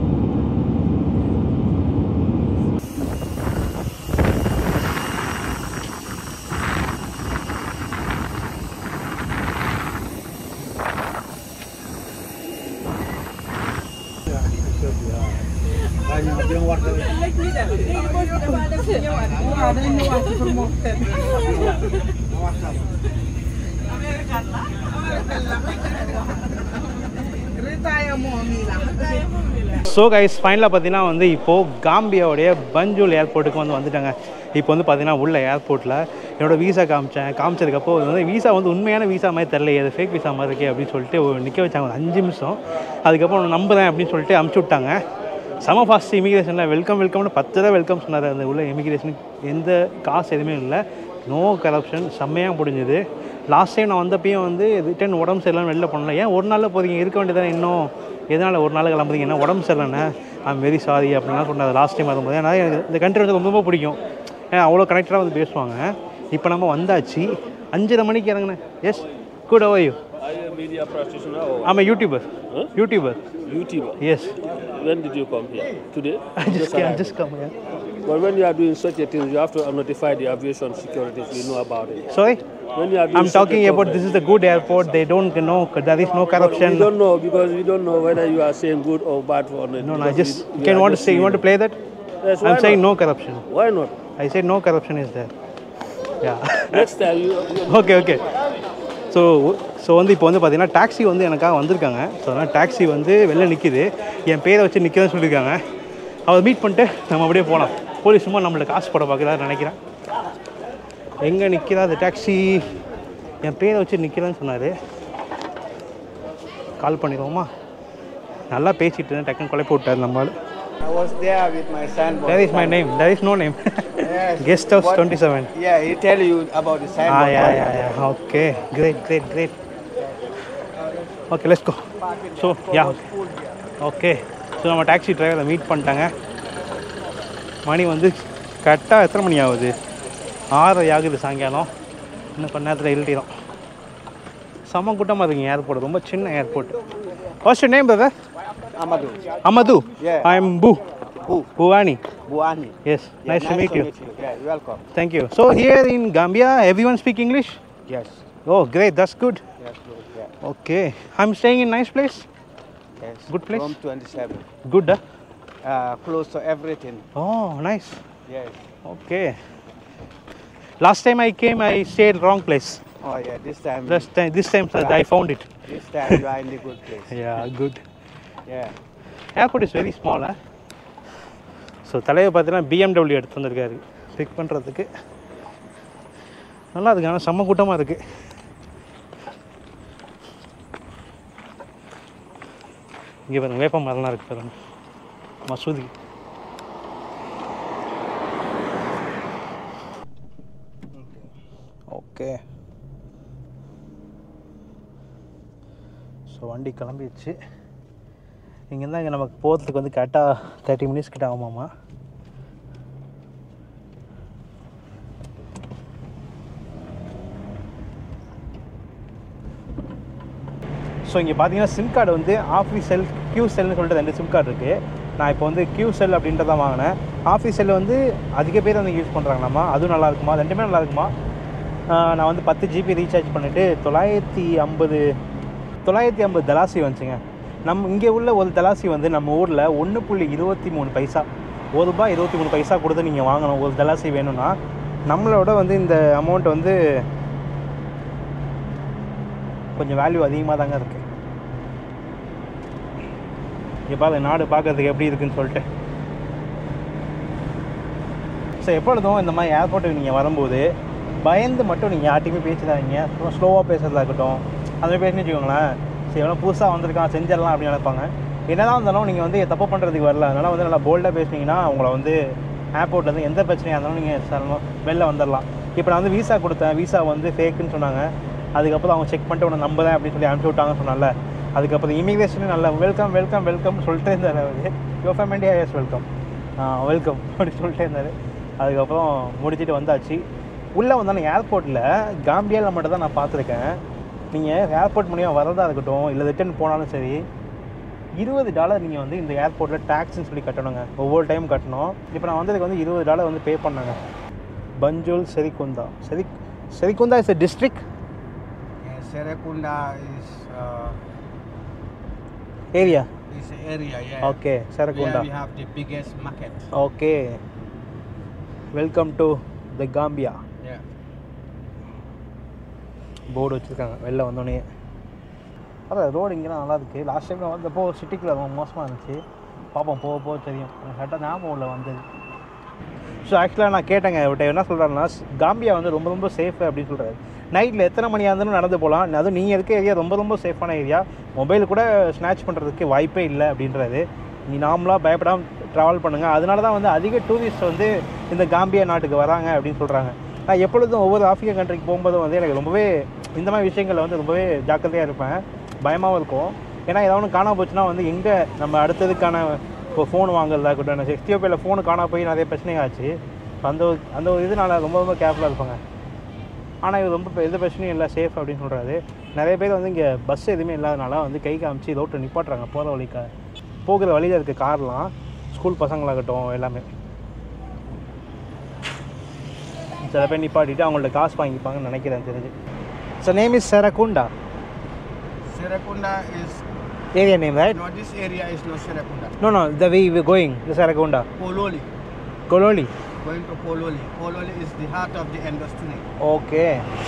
Retire more Mila. Retire more Mila. So guys ஃபைனலாக பார்த்தீங்கன்னா வந்து இப்போது காம்பியாவுடைய பஞ்சூல் ஏர்போர்ட்டுக்கு வந்து வந்துட்டாங்க இப்போ வந்து பார்த்தீங்கன்னா உள்ள ஏர்போர்ட்டில் என்னோட வீசா காமிச்சேன் காமிச்சதுக்கப்புறம் அது வந்து வீசா வந்து உண்மையான வீசா மாதிரி தெரில அது ஃபேக் வீசா மாதிரி இருக்கே அப்படின்னு சொல்லிட்டு நிற்க வச்சாங்க ஒரு அஞ்சு நிமிஷம் அதுக்கப்புறம் நான் நம்புறேன் அப்படின்னு சொல்லிட்டு அமுச்சு விட்டாங்க செம ஃபாஸ்ட் இமிகிரேஷனில் வெல்கம் வெல்கம்னு பத்து தடவை வெல்கம் சொன்னார் அந்த உள்ள இமிகிரேஷனுக்கு எந்த காசு எதுவுமே இல்லை நோ கரப்ஷன் செம்மையாக முடிஞ்சுது லாஸ்ட் டைம் நான் வந்தப்பையும் வந்து ரிட்டன் உடம்பு சரியில்லைன்னு வெளில பண்ணல ஏன் ஒரு நாளில் போகிறீங்க இருக்க வேண்டியதானே இன்னும் எதனால் ஒரு நாள் கிளம்புறீங்க என்ன உடம்பு சரியில்லைண்ணே ஐம் வெரி சாரி அப்படின்லாம் சொன்னார் லாஸ்ட் டைம் வரும்போது ஏன்னா எனக்கு இந்த கண்ட்ரி வந்து ரொம்ப ரொம்ப பிடிக்கும் ஏன்னா அவ்வளோ கனெக்டடாக வந்து பேசுவாங்க இப்போ நம்ம வந்தாச்சு அஞ்சரை மணிக்கு இறங்கினேன் எஸ் கூட ஓய்யூ Are you a media practitioner or ஆமாம் YouTuber YouTuber YouTuber? Yes When did you come here? Today? Just just come But when you are doing such a thing, you have to notify the aviation security if you know about it. Sorry? When you are doing I'm such a talking about coverage- this is the good airport. They don't know there is no But corruption. We don't know because we don't know whether you are saying good or bad for it. No, no. I because just we- we can are want to just say. You seeing want to it. play that? Yes, why I'm saying not? no corruption. Why not? I said no corruption is there. Yeah. Next time you. you okay okay so so வந்து இப்போ வந்து பார்த்தீங்கன்னா டாக்ஸி வந்து எனக்காக வந்திருக்காங்க ஸோ அதனால் டாக்ஸி வந்து வெளில நிற்கிது என் பேரை வச்சு நிற்கிறதுன்னு சொல்லியிருக்காங்க அவர் மீட் பண்ணிட்டு நம்ம அப்படியே போகலாம் போலீஸ் சும்மா நம்மளை காசு போட பார்க்குறாரு நினைக்கிறேன் எங்கே நிற்கிறா அந்த டாக்ஸி என் பேரை வச்சு நிற்கிறேன்னு சொன்னார் கால் பண்ணிடுவோமா நல்லா பேசிட்டு இருந்தேன் டக்குன்னு குழப்பி விட்டார் நம்மளால் I was there with my son. There is my name. There is no name. Guest house What- 27. Yeah, he tell you about the sign. Ah, yeah, yeah, yeah. Okay. Great, great, great. Okay, let's go. So, yeah. Okay. So நம்ம டாக்ஸி டிரைவரை மீட் பண்ணிட்டாங்க மணி வந்து கரெக்டாக எத்தனை மணி ஆகுது ஆறரை ஆகுது சாயங்காலம் இன்னும் கொஞ்ச நேரத்தில் இருட்டிடும் செம்ம கூட்டமாக இருக்குங்க ஏர்போர்ட் ரொம்ப சின்ன airport what's name brother Amadou. Amadou Yeah. I am பூ Who? Buani Buani. Yes Yeah, nice to meet you Yeah, you're welcome. Thank you. So here in Gambia, everyone speak English? Yes. Oh, great. That's good. Yes, good. Yeah. Okay. I'm staying in nice place. Yes. Good place? Room 27. Good. Huh? Uh, close to everything. Oh, nice. Yes. Okay. Last time I came, I stayed wrong place. Oh yeah, this time. This time, this time sir, I found it. This time you are in the good place. Yeah, good. Yeah. Airport is very small. Huh? So தலைவர் பார்த்தீங்கன்னா பிஎம்டபிள்யூ எடுத்து வந்திருக்காரு பிக் பண்ணுறதுக்கு நல்லா இருக்கு ஆனால் செம்ம கூட்டமாக இருக்குது இங்கே பாருங்க வேப்ப மரம்லாம் இருக்குது பாருங்க மசூதி ஓகே ஸோ வண்டி கிளம்பிடுச்சு இங்கேருந்து இங்கே நமக்கு போகிறதுக்கு வந்து கரெக்டாக தேர்ட்டி மினிட்ஸ் கிட்ட ஆகுமாமா ஸோ இங்கே பார்த்தீங்கன்னா சிம் கார்டு வந்து ஆஃபீஸ் செல் கியூ செல்னு சொல்லிட்டு ரெண்டு சிம் கார்டு இருக்குது நான் இப்போ வந்து கியூ செல் அப்படின்றத வாங்கினேன் ஆஃபீஸ் செல் வந்து அதிக பேர் வந்து யூஸ் பண்ணுறாங்களாமா அதுவும் நல்லா இருக்குமா ரெண்டுமே நல்லா இருக்குமா ஆஹ் நான் வந்து பத்து ஜிபி ரீசார்ஜ் பண்ணிவிட்டு தொள்ளாயிரத்தி ஐம்பது தொள்ளாயிரத்தி ஐம்பது தலாசி வந்துச்சுங்க நம்ம இங்கே உள்ள ஒரு தலாசி வந்து நம்ம ஊரில் ஒன்று புள்ளி இருபத்தி மூணு பைசா ஒரு ரூபாய் இருபத்தி மூணு பைசா கொடுத்து நீங்கள் வாங்கணும் ஒரு தலாசி வேணும்னா நம்மளோட வந்து இந்த அமௌண்ட் வந்து கொஞ்சம் வேல்யூ அதிகமாக தாங்க இருக்குது இங்கே பாருங்க நாடு பார்க்கறதுக்கு எப்படி இருக்குன்னு சொல்லிட்டு ஸோ எப்பொழுதும் இந்த மாதிரி ஏர்போர்ட்டுக்கு நீங்கள் வரும்போது பயந்து மட்டும் நீங்கள் யார்ட்டையுமே பேசிடாதீங்க ஸ்லோவாக பேசுறதா இருக்கட்டும் அந்த மாதிரி பேசுன்னு வச்சுக்கோங்களேன் சரி எவ்வளோ புதுசாக வந்திருக்கான் செஞ்சிடலாம் அப்படின்னு நினைப்பாங்க என்னதான் இருந்தாலும் நீங்கள் வந்து தப்பு பண்ணுறதுக்கு வரல அதனால் வந்து நல்லா போல்டாக பேசுனீங்கன்னா உங்களை வந்து ஏர்போர்ட்லேருந்து எந்த பிரச்சனையாக இருந்தாலும் நீங்கள் சரணும் வெளில வந்துடலாம் இப்போ நான் வந்து வீசா கொடுத்தேன் வீசா வந்து ஃபேக்குன்னு சொன்னாங்க அதுக்கப்புறம் அவங்க செக் பண்ணிட்டு உன்னை நம்புறேன் அப்படின்னு சொல்லி அனுப்பிச்சி விட்டாங்கன்னு சொன்னால அதுக்கப்புறம் இமிக்ரேஷன் நல்லா வெல்கம் வெல்கம் வெல்கம் சொல்லிட்டே இருந்தார் அவர் yo from India yes welcome welcome அப்படின்னு சொல்லிட்டே இருந்தார் அதுக்கப்புறம் முடிச்சிட்டு வந்தாச்சு உள்ளே வந்தாலும் ஏர்போர்ட்டில் காம்பியாவில் மட்டும் தான் நான் பார்த்துருக்கேன் நீங்கள் ஏர்போர்ட் மூலியமாக வரதா இருக்கட்டும் இல்லை ரிட்டர்ன் போனாலும் சரி இருபது டாலர் நீங்கள் வந்து இந்த ஏர்போர்ட்டில் டேக்ஸ்னு சொல்லி கட்டணுங்க ஒவ்வொரு டைம் கட்டணும் இப்போ நான் வந்ததுக்கு வந்து இருபது டாலர் வந்து பே பண்ணாங்க Banjul Serekunda Sere Serekunda is a district Yeah, Serekunda is uh, area is an area. Yeah. Okay Serekunda Where we have the biggest market. Okay welcome to the Gambia Yeah. Board வச்சுருக்காங்க வெளில வந்தோடனே அதான் ரோடு இங்கெல்லாம் நல்லா இருக்குது லாஸ்ட் டைம் நான் வந்தப்போ சிட்டிக்குள்ள ரொம்ப மோசமாக இருந்துச்சு பார்ப்போம் போக போக தெரியும் எனக்கு கரெக்டாக ஞாபகம் உள்ள வந்தது ஸோ ஆக்சுவலாக நான் கேட்டேங்க இவர்கிட்ட என்ன சொல்கிறாருன்னா காம்பியா வந்து ரொம்ப ரொம்ப சேஃப் அப்படின்னு சொல்கிறாரு நைட்டில் எத்தனை மணியாக இருந்தாலும் நடந்து போகலாம் அதுவும் நீங்கள் இருக்க ஏரியா ரொம்ப ரொம்ப சேஃபான ஏரியா மொபைல் கூட ஸ்நாச் பண்ணுறதுக்கு வாய்ப்பே இல்லை அப்படின்றாரு நீ நார்மலாக பயப்படாமல் ட்ராவல் பண்ணுங்கள் அதனால தான் வந்து அதிக டூரிஸ்ட் வந்து இந்த காம்பியா நாட்டுக்கு வராங்க அப்படின்னு சொல்கிறாங்க நான் எப்பொழுதும் ஒவ்வொரு ஆஃப்ரிக்கா கண்ட்ரிக்கு போகும்போதும் வந்து எனக்கு ரொம்பவே இந்த மாதிரி விஷயங்களில் வந்து ரொம்பவே ஜாக்கிரதையாக இருப்பேன் பயமாகவும் இருக்கும் ஏன்னா ஏதாவது ஒன்று காணாம போச்சுன்னா வந்து எங்கே நம்ம அடுத்ததுக்கான இப்போ ஃபோன் வாங்குறதா இருக்கட்டும் எக்ஸ்டியோப்பியில் ஃபோனு காணா போய் நிறைய பிரச்சனை ஆச்சு அந்த ஒரு அந்த ஒரு இதனால ரொம்ப ரொம்ப கேர்ஃபுல்லாக இருப்பாங்க ஆனால் இது ரொம்ப பெ- எந்த பிரச்சனையும் இல்லை சேஃப் அப்படின்னு சொல்கிறாரு நிறைய பேர் வந்து இங்கே பஸ் எதுவுமே இல்லாதனால வந்து கை காமிச்சு ரோட்டில் நிப்பாட்டுறாங்க போகிற வழிக்க போகிற வழியில் இருக்க கார்லாம் ஸ்கூல் பசங்களாகட்டும் எல்லாமே சில பேர் நிப்பாட்டிட்டு அவங்கள்ட்ட காசு வாங்கிப்பாங்கன்னு நினைக்கிறேன் தெரிஞ்சு so name is Serekunda Serekunda is area name right no. This area is not Serekunda. No no the way we going the Serekunda Pololi. Kololi Going to Pololi. Pololi is the heart of the industry. Okay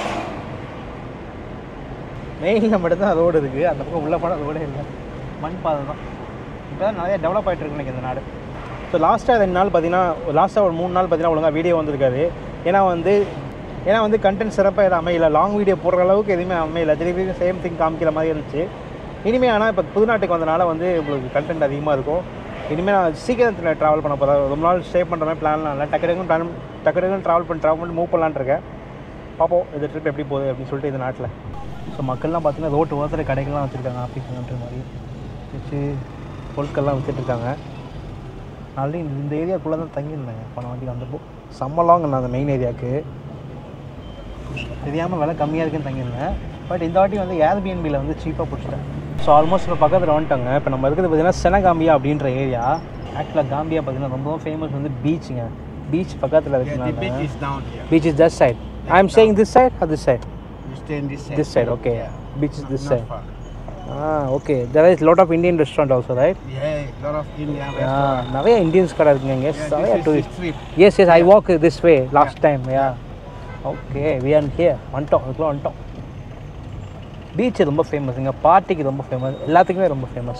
மெயினில் மட்டும்தான் ரோடு இருக்குது அந்த பக்கம் உள்ள போனால் ரோடே இல்லை மண் பாதை தான் இப்போ தான் நிறைய டெவலப் ஆகிட்டு இருக்கு எனக்கு இந்த நாடு ஸோ லாஸ்ட்டாக ரெண்டு நாள் பார்த்தீங்கன்னா லாஸ்ட்டாக ஒரு மூணு நாள் பார்த்தீங்கன்னா ஒழுங்காக வீடியோ வந்திருக்காரு ஏன்னா வந்து ஏன்னா வந்து கண்டென்ட் சிறப்பாக எதுவும் அமையல லாங் வீடியோ போடுற அளவுக்கு எதுவுமே அமையல திருப்பி சேம் திங் காமிக்கிற மாதிரி இருந்துச்சு இனிமேல் ஆனால் இப்போ புதுநாட்டுக்கு வந்தனால வந்து உங்களுக்கு கண்டென்ட் அதிகமாக இருக்கும் இனிமேல் நான் சீக்கிரத்தில் ட்ராவல் பண்ண போகிறேன் ரொம்ப நாள் ஸ்டே பண்ணுற மாதிரி பிளான்லாம் இல்லை டக்கு டக்குன்னு பிளான் டக்கு டக்குன்னு ட்ராவல் பண்ணி ட்ராவல் பண்ணி மூவ் பண்ணலான்னு இருக்கேன் பார்ப்போம் இந்த ட்ரிப் எப்படி போகுது அப்படின்னு சொல்லிட்டு இந்த நாட்டில் ஸோ மக்கள்லாம் பார்த்தீங்கன்னா ரோட்டு ஓரத்தில் கடைகள்லாம் வச்சுருக்காங்க ஆஃபீஸ்ன்ற மாதிரி வச்சு பொருட்கள்லாம் விற்றுட்ருக்காங்க ஆல்ரெடி இந்த ஏரியாக்குள்ளே தான் தங்கியிருந்தேங்க போன வாட்டி வந்தப்போ செம்ம லாங் நான் அந்த மெயின் ஏரியாவுக்கு தெரியாமல் விலை கம்மியாக இருக்குன்னு தங்கியிருந்தேன் பட் இந்த வாட்டி வந்து ஏர்பிஎன்பியில் வந்து சீப்பாக பிடிச்சிட்டேன் ஸோ ஆல்மோஸ்ட் இப்போ பக்கத்தில் வந்துட்டாங்க இப்போ நம்ம இருக்கிறது பார்த்தீங்கன்னா செனகாம்பியா அப்படின்ற ஏரியா ஆக்சுவலாக காம்பியா பார்த்தீங்கன்னா ரொம்ப ஃபேமஸ் வந்து பீச்சுங்க பீச் பக்கத்தில் Yeah, the beach இருக்குனால is down here. Beach is that side I am saying this side or this side You stay in this side. This side, okay. Yeah. Beach is Not- this not side. far. Ah, okay. There is lot of Indian restaurant also, right? Yeah, lot of Indian Ah, restaurants. நிறைய இந்தியன்ஸ் கடை இருக்குங்க இங்கே Yeah, நிறைய this is the tourist strip. Yes yes I walk this way last time yeah okay we are here வந்துட்டோம் அதுக்குள்ள வந்துட்டோம் பீச் ரொம்ப ஃபேமஸ் இங்கே பார்ட்டிக்கு ரொம்ப ஃபேமஸ் எல்லாத்துக்குமே ரொம்ப ஃபேமஸ்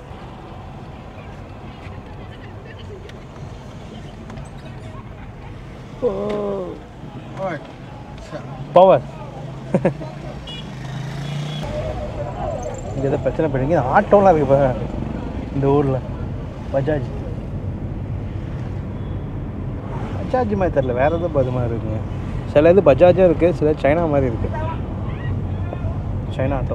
Alright. So, பவர் இங்கே ஏதோ பிரச்சனை போயிடுங்க இது ஆட்டோலாம் இருக்கு பாரு இந்த ஊரில் பஜாஜ் பஜாஜ் மாதிரி தெரில வேறு எதுவும் அது மாதிரி இருக்குங்க சில இது பஜாஜும் இருக்குது சில சைனா மாதிரி இருக்குது சைனா ஆட்டோ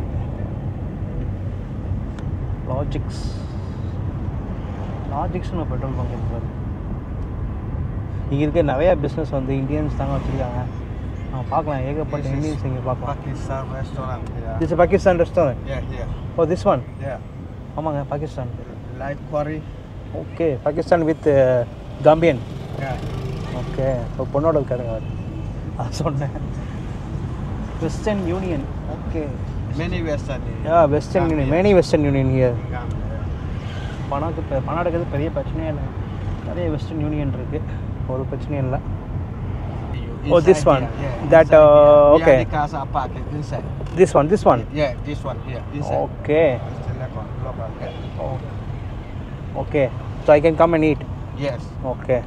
லாஜிக்ஸ் லாஜிக்ஸ்னு பெட்ரோல் பங்க் இருக்கு பாரு இங்கே இருக்க நிறையா பிஸ்னஸ் வந்து இந்தியன்ஸ் தாங்க வச்சுருக்காங்க நம்ம பார்க்கலாம் ஏகப்பட்ட This is இந்தியன்ஸ் இங்கே பார்க்கலாம் Pakistan restaurant here. This Pakistan restaurant Yeah, here. Oh this one Yeah. ஆமாங்க Pakistan Light curry. Okay Pakistan with Gambian Yeah. Okay இப்போ பொண்ணோட இருக்காருங்க அவர் அது சொன்னேன் Western Union okay Many Western. Yeah Western Union many Western Union here Gambia. பணத்துக்கு பெ- பணம் எடுக்கிறது பெரிய பிரச்சனையே இல்லை நிறைய வெஸ்டர்ன் யூனியன் இருக்குது ஒரு பிரச்சனையும் இல்லை Oh, this Inside one. here, Yeah. That, inside here. uh, Yeah, okay. the cars are parked inside. This one this one Yeah, this one here. Inside. Okay It's the left one. Local. Yeah. Okay so I can come and eat Yes. Okay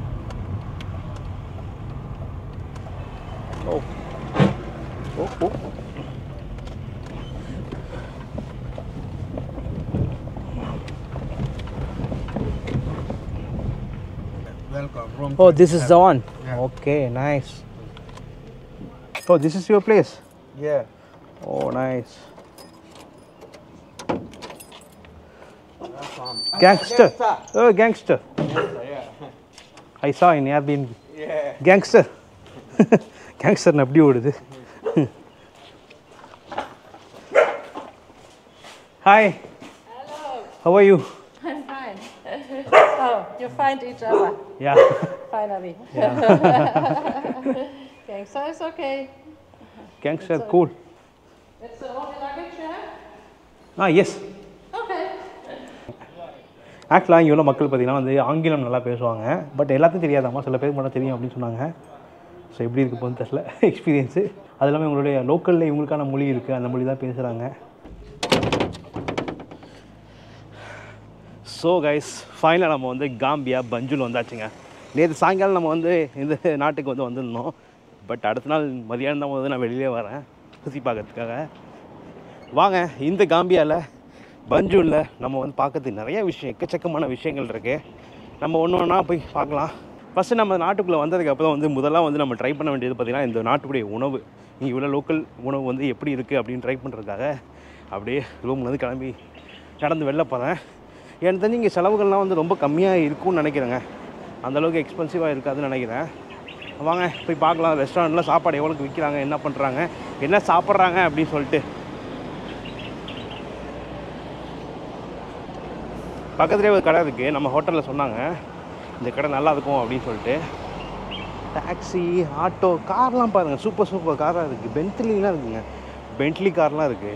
oh oh oh Welcome. Room Oh, this is the 27. one. Yeah. Okay, nice. Oh, this is your place. Yeah. Oh, nice. That's one. Gangster. Gangster. Oh, gangster. Yeah. I saw in Airbnb. Yeah. Gangster. Gangster அப்படி ஓடுது Hi. Hello, How are you? I'm fine. oh, you find each other Yeah. finally. okay, so it's okay. Gangster, cool. It's the only luggage you have? Ah, yes. Okay. ஆக்சுவலாக இங்கே உள்ள மக்கள் பார்த்தீங்கன்னா வந்து ஆங்கிலம் நல்லா பேசுவாங்க பட் எல்லாத்தையும் தெரியாதாம்மா சில பேருக்கு மட்டும் தெரியும் அப்படின்னு சொன்னாங்க ஸோ எப்படி இருக்கு போகுதுன்னு தெரில எக்ஸ்பீரியன்ஸு அது இல்லாமல் இவங்களுடைய லோக்கலில் இவங்களுக்கான மொழி இருக்குது அந்த மொழி தான் பேசுகிறாங்க ஸோ கைஸ் ஃபைனலாக நம்ம வந்து காம்பியா பஞ்சுல் வந்தாச்சுங்க நேற்று சாயங்காலம் நம்ம வந்து இந்த நாட்டுக்கு வந்து வந்திருந்தோம் பட் அடுத்த நாள் மதியானம் தான் வந்து நான் வெளியிலே வரேன் சுற்றி பார்க்கறதுக்காக வாங்க இந்த காம்பியாவில் பஞ்சூனில் நம்ம வந்து பார்க்கறதுக்கு நிறைய விஷயம் எக்கச்சக்கமான விஷயங்கள் இருக்குது நம்ம ஒன்று ஒன்றா போய் பார்க்கலாம் ஃபஸ்ட்டு நம்ம நாட்டுக்குள்ளே வந்ததுக்கு அப்புறம் வந்து முதல்ல வந்து நம்ம ட்ரை பண்ண வேண்டியது பார்த்திங்கன்னா இந்த நாட்டுடைய உணவு இங்கே உள்ள லோக்கல் உணவு வந்து எப்படி இருக்குது அப்படின்னு ட்ரை பண்ணுறதுக்காக அப்படியே ரூம்லேருந்து கிளம்பி நடந்து வெளில போகிறேன் எனக்கு தெரிஞ்சு இங்கே செலவுகள்லாம் வந்து ரொம்ப கம்மியாக இருக்கும்னு நினைக்கிறேங்க அந்தளவுக்கு எக்ஸ்பென்சிவாக இருக்காதுன்னு நினைக்கிறேன் வாங்க போய் பார்க்கலாம் ரெஸ்டாரண்ட்டில் சாப்பாடு எவ்வளோக்கு விற்கிறாங்க என்ன பண்ணுறாங்க என்ன சாப்பிட்றாங்க அப்படின்னு சொல்லிட்டு பக்கத்துலேயே ஒரு கடை இருக்குது நம்ம ஹோட்டலில் சொன்னாங்க இந்த கடை நல்லா இருக்கும் அப்படின்னு சொல்லிட்டு டாக்ஸி ஆட்டோ கார்லாம் பாருங்கள் சூப்பர் சூப்பர் காராக இருக்குது பென்ட்லிலாம் இருக்குங்க பென்ட்லி கார்லாம் இருக்குது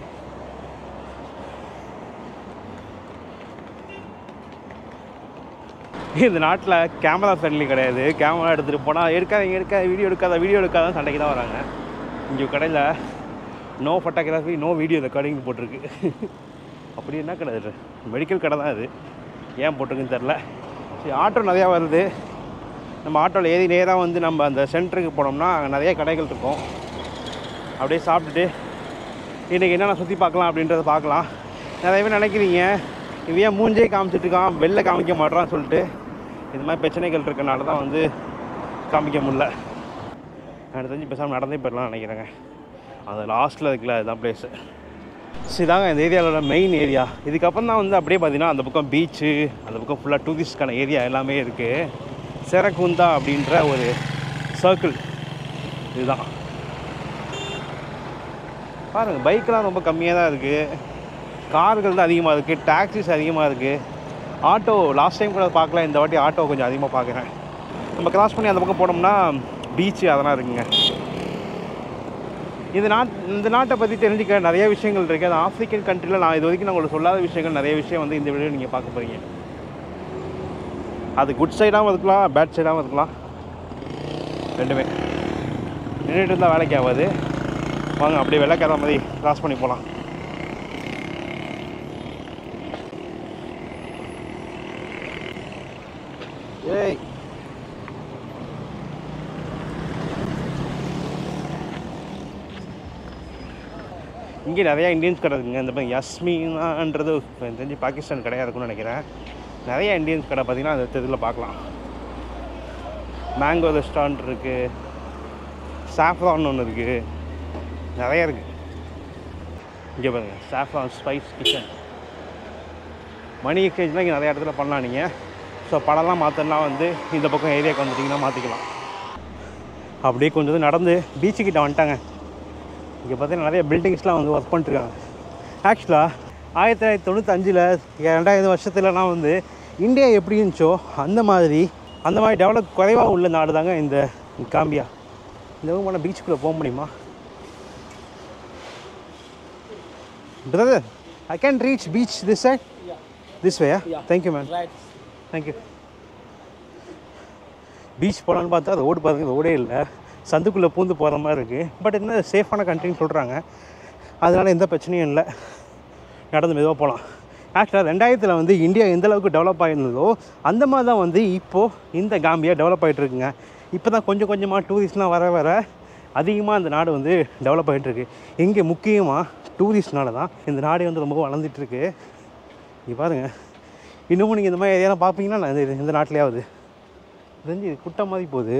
இந்த நாட்டில் கேமரா ஃப்ரெண்ட்லி கிடையாது கேமரா எடுத்துகிட்டு போனால் எடுக்காதீங்க எடுக்காத வீடியோ எடுக்காத வீடியோ எடுக்காத சண்டைக்கு தான் வராங்க இங்கே கடையில் no photography no video recording போட்டிருக்கு அப்படி என்ன கடை இது மெடிக்கல் கடை தான் இது ஏன் போட்டிருக்குன்னு தெரில சரி ஆட்டோ நிறையா வருது நம்ம ஆட்டோவில் ஏறி நேராக வந்து நம்ம அந்த சென்டருக்கு போனோம்னா அங்கே நிறைய கடைகள் இருக்கும் அப்படியே சாப்பிட்டுட்டு இன்றைக்கி என்னென்ன சுற்றி பார்க்கலாம் அப்படின்றத பார்க்கலாம் நிறைய பேர் நினைக்கிறீங்க இது ஏன் மூஞ்சே காமிச்சிட்டு இருக்கான் வெளில காமிக்க மாட்றான்னு சொல்லிட்டு இது மாதிரி பிரச்சனைகள் இருக்கனால தான் வந்து காமிக்க முடியல எனக்கு தெரிஞ்சு பேசாமல் நடந்தே போயிடலாம் நினைக்கிறேங்க அந்த லாஸ்ட்டில் இருக்குல்ல அதுதான் பிளேஸு இதாங்க இந்த ஏரியாவோட மெயின் ஏரியா இதுக்கப்புறம் தான் வந்து அப்படியே பார்த்தீங்கன்னா அந்த பக்கம் பீச்சு அந்த பக்கம் ஃபுல்லாக டூரிஸ்ட்கான ஏரியா எல்லாமே இருக்குது செரகுந்தா அப்படின்ற ஒரு சர்க்கிள் இதுதான் பாருங்கள் பைக்கெலாம் ரொம்ப கம்மியாக தான் இருக்குது கார்கள் தான் அதிகமாக இருக்குது டாக்ஸிஸ் அதிகமாக இருக்குது ஆட்டோ லாஸ்ட் டைம் கூட பார்க்கல இந்த வாட்டி ஆட்டோ கொஞ்சம் அதிகமாக பார்க்குறேன் நம்ம கிராஸ் பண்ணி அந்த பக்கம் போனோம்னா பீச்சு அதெல்லாம் இருக்குங்க இந்த நாட் இந்த நாட்டை பற்றி தெரிஞ்சுக்க நிறைய விஷயங்கள் இருக்குது அது ஆஃப்ரிக்கன் கண்ட்ரியில் நான் இது வரைக்கும் நான் உங்களுக்கு சொல்லாத விஷயங்கள் நிறைய விஷயம் வந்து இந்த வீடியோ நீங்கள் பார்க்க போகிறீங்க அது குட் சைடாகவும் இருக்கலாம் பேட் சைடாகவும் இருக்கலாம் ரெண்டுமே நின்றுட்டு இருந்தால் வேலைக்கு ஆகாது வாங்க அப்படியே வெள்ளைக்கார மாதிரி கிராஸ் பண்ணி போகலாம் ஏய் இங்கே நிறையா இந்தியன்ஸ் கடை இருக்குங்க இந்த மாதிரி யஸ்மினான்றது எனக்கு தெரிஞ்சு பாகிஸ்தான் கடையாக இருக்கும்னு நினைக்கிறேன் நிறைய இந்தியன்ஸ் கடை பார்த்தீங்கன்னா அந்த இதில் பார்க்கலாம் மேங்கோ ரெஸ்டாரண்ட் இருக்குது சாஃப்ரான் ஒன்று இருக்குது நிறைய இருக்குது இங்கே பாருங்கள் சாஃப்ரான் ஸ்பைஸ் கிச்சன் மணி எக்ஸ்சேஞ்ச்லாம் இங்கே நிறைய இடத்துல பண்ணலாம் நீங்கள் ஸோ படம்லாம் மாற்றனா வந்து இந்த பக்கம் ஏரியாவுக்கு வந்துட்டிங்கன்னா மாற்றிக்கலாம் அப்படியே கொஞ்சம் தூரம் நடந்து பீச்சுக்கிட்ட வந்துட்டாங்க இங்கே பார்த்தீங்கன்னா நிறைய பில்டிங்ஸ்லாம் வந்து ஒர்க் பண்ணிட்டுருக்காங்க ஆக்சுவலாக ஆயிரத்தி தொள்ளாயிரத்தி தொண்ணூத்தஞ்சில் ரெண்டாயிரம் வருஷத்துலலாம் வந்து இந்தியா எப்படி இருந்துச்சோ அந்த மாதிரி அந்த மாதிரி டெவலப் குறைவாக உள்ள நாடு தாங்க இந்த காம்பியா இந்த பக்கம் பீச்சுக்குள்ளே போக முடியுமா brother I can reach beach this side this வேயா தேங்க்யூ மேம் தேங்க்யூ பீச் போகலான்னு பார்த்தா ரோடு பாருங்க ரோடே இல்லை சந்துக்குள்ளே பூந்து போகிற மாதிரி இருக்குது பட் என்ன சேஃபான கண்ட்ரின்னு சொல்கிறாங்க அதனால் எந்த பிரச்சனையும் இல்லை நடந்து மெதுவாக போகலாம் ஆக்சுவலாக ரெண்டாயிரத்தில் வந்து இந்தியா எந்த அளவுக்கு டெவலப் ஆகிருந்ததோ அந்த மாதிரி தான் வந்து இப்போது இந்த காம்பியா டெவலப் ஆகிட்டு இருக்குங்க இப்போ தான் கொஞ்சம் கொஞ்சமாக டூரிஸ்ட்லாம் வர வர அதிகமாக இந்த நாடு வந்து டெவலப் ஆகிட்டு இருக்கு இங்கே முக்கியமாக டூரிஸ்ட்னால தான் இந்த நாடே வந்து ரொம்ப வளர்ந்துட்டுருக்கு இங்கே பாருங்கள் இன்னமும் நீங்கள் இந்த மாதிரி ஏரியாலாம் பார்ப்பீங்கன்னா நான் இந்த இந்த நாட்டிலேயாவது தெரிஞ்சு இது குட்டை மாதிரி போகுது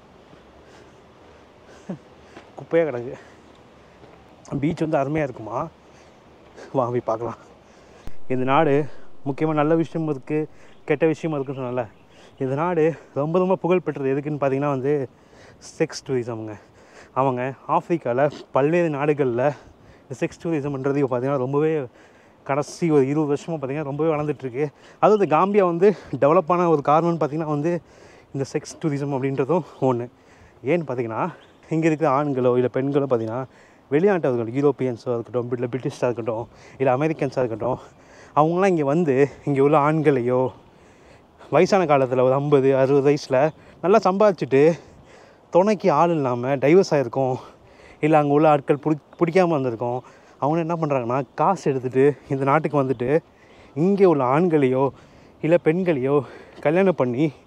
குப்பையாக கிடக்கு பீச் வந்து அருமையாக இருக்குமா வா போய் பார்க்கலாம் இந்த நாடு முக்கியமாக நல்ல விஷயம் இருக்குது கெட்ட விஷயமும் இருக்குன்னு சொன்னல இந்த நாடு ரொம்ப ரொம்ப புகழ் பெற்றது எதுக்குன்னு பார்த்தீங்கன்னா வந்து செக்ஸ் டூரிசம்ங்க அவங்க ஆஃப்ரிக்காவில் பல்வேறு நாடுகளில் இந்த செக்ஸ் டூரிசம்ன்றது இப்போ பார்த்தீங்கன்னா ரொம்பவே கடைசி ஒரு இருபது வருஷமாக பார்த்தீங்கன்னா ரொம்பவே வளர்ந்துட்டுருக்கு அதுவும் இந்த காம்பியா வந்து டெவலப்பான ஒரு காரணம்னு பார்த்தீங்கன்னா வந்து இந்த செக்ஸ் டூரிசம் அப்படின்றதும் ஒன்று ஏன்னு பார்த்தீங்கன்னா இங்கே இருக்கிற ஆண்களோ இல்லை பெண்களோ பார்த்தீங்கன்னா வெளிநாட்டவர்கள் யூரோப்பியன்ஸாக இருக்கட்டும் இல்லை பிரிட்டிஷாக இருக்கட்டும் இல்லை அமெரிக்கன்ஸாக இருக்கட்டும் அவங்களாம் இங்கே வந்து இங்கே உள்ள ஆண்களையோ வயசான காலத்தில் ஒரு ஐம்பது அறுபது வயசில் நல்லா சம்பாதிச்சுட்டு துணைக்கு ஆள் இல்லாமல் டைவர்ஸ் ஆகிருக்கும் இல்லை அங்கே உள்ள ஆட்கள் பிடி பிடிக்காமல் வந்திருக்கோம் அவங்க என்ன பண்ணுறாங்கன்னா காசு எடுத்துகிட்டு இந்த நாட்டுக்கு வந்துட்டு இங்கே உள்ள ஆண்களையோ இல்லை பெண்களையோ கல்யாணம் பண்ணி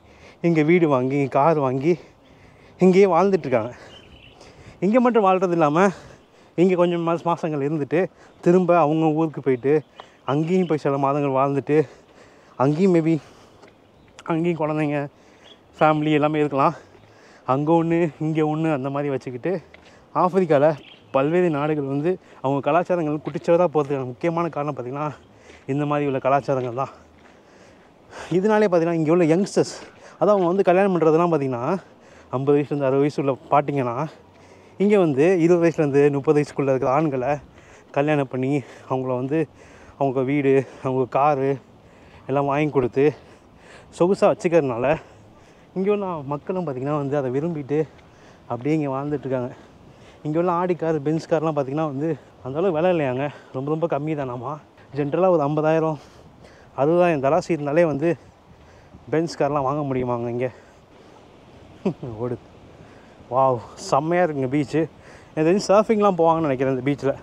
இங்கே வீடு வாங்கி கார் வாங்கி இங்கேயே வாழ்ந்துட்டுருக்காங்க இங்கே மட்டும் வாழ்கிறது இல்லாமல் இங்கே கொஞ்சம் மாத மாதங்கள் இருந்துட்டு திரும்ப அவங்க ஊருக்கு போயிட்டு அங்கேயும் போய் சில மாதங்கள் வாழ்ந்துட்டு அங்கேயும் மேபி அங்கேயும் குழந்தைங்க ஃபேமிலி எல்லாமே இருக்கலாம் அங்கே ஒன்று இங்கே ஒன்று அந்த மாதிரி வச்சுக்கிட்டு ஆப்பிரிக்காவில் பல்வேறு நாடுகள் வந்து அவங்க கலாச்சாரங்கள் குட்டிச்சவதாக போகிறதுக்கான முக்கியமான காரணம் பார்த்திங்கன்னா இந்த மாதிரி உள்ள கலாச்சாரங்கள் தான் இதனாலே பார்த்தீங்கன்னா இங்கே உள்ள யங்ஸ்டர்ஸ் அதான் அவங்க வந்து கல்யாணம் பண்ணுறதுலாம் பார்த்திங்கன்னா ஐம்பது வயசுலேருந்து அறுபது வயசு உள்ள பாட்டிங்கன்னா இங்கே வந்து இருபது வயசுலேருந்து முப்பது வயசுக்குள்ளே இருக்கிற ஆண்களை கல்யாணம் பண்ணி அவங்கள வந்து அவங்க வீடு அவங்க காரு எல்லாம் வாங்கி கொடுத்து சொகுசாக வச்சுக்கிறதுனால இங்கே உள்ள மக்களும் பார்த்திங்கன்னா வந்து அதை விரும்பிட்டு அப்படியே இங்கே வாழ்ந்துட்டுருக்காங்க இங்கே உள்ள ஆடி கார் பென்ஸ் கார்லாம் பார்த்திங்கன்னா வந்து அந்தளவு விலை இல்லையாங்க ரொம்ப ரொம்ப கம்மி தானாமா ஜென்ரலாக ஒரு ஐம்பதாயிரம் அறுபதாயிரம் தராசி இருந்தாலே வந்து பென்ஸ் கார்லாம் வாங்க முடியுமாங்க இங்கே ஓடுது வாவ் செம்மையாக இருக்குங்க பீச்சு எனக்கு தெரிஞ்சு சர்ஃபிங்லாம் போவாங்கன்னு நினைக்கிறேன் இந்த பீச்சில்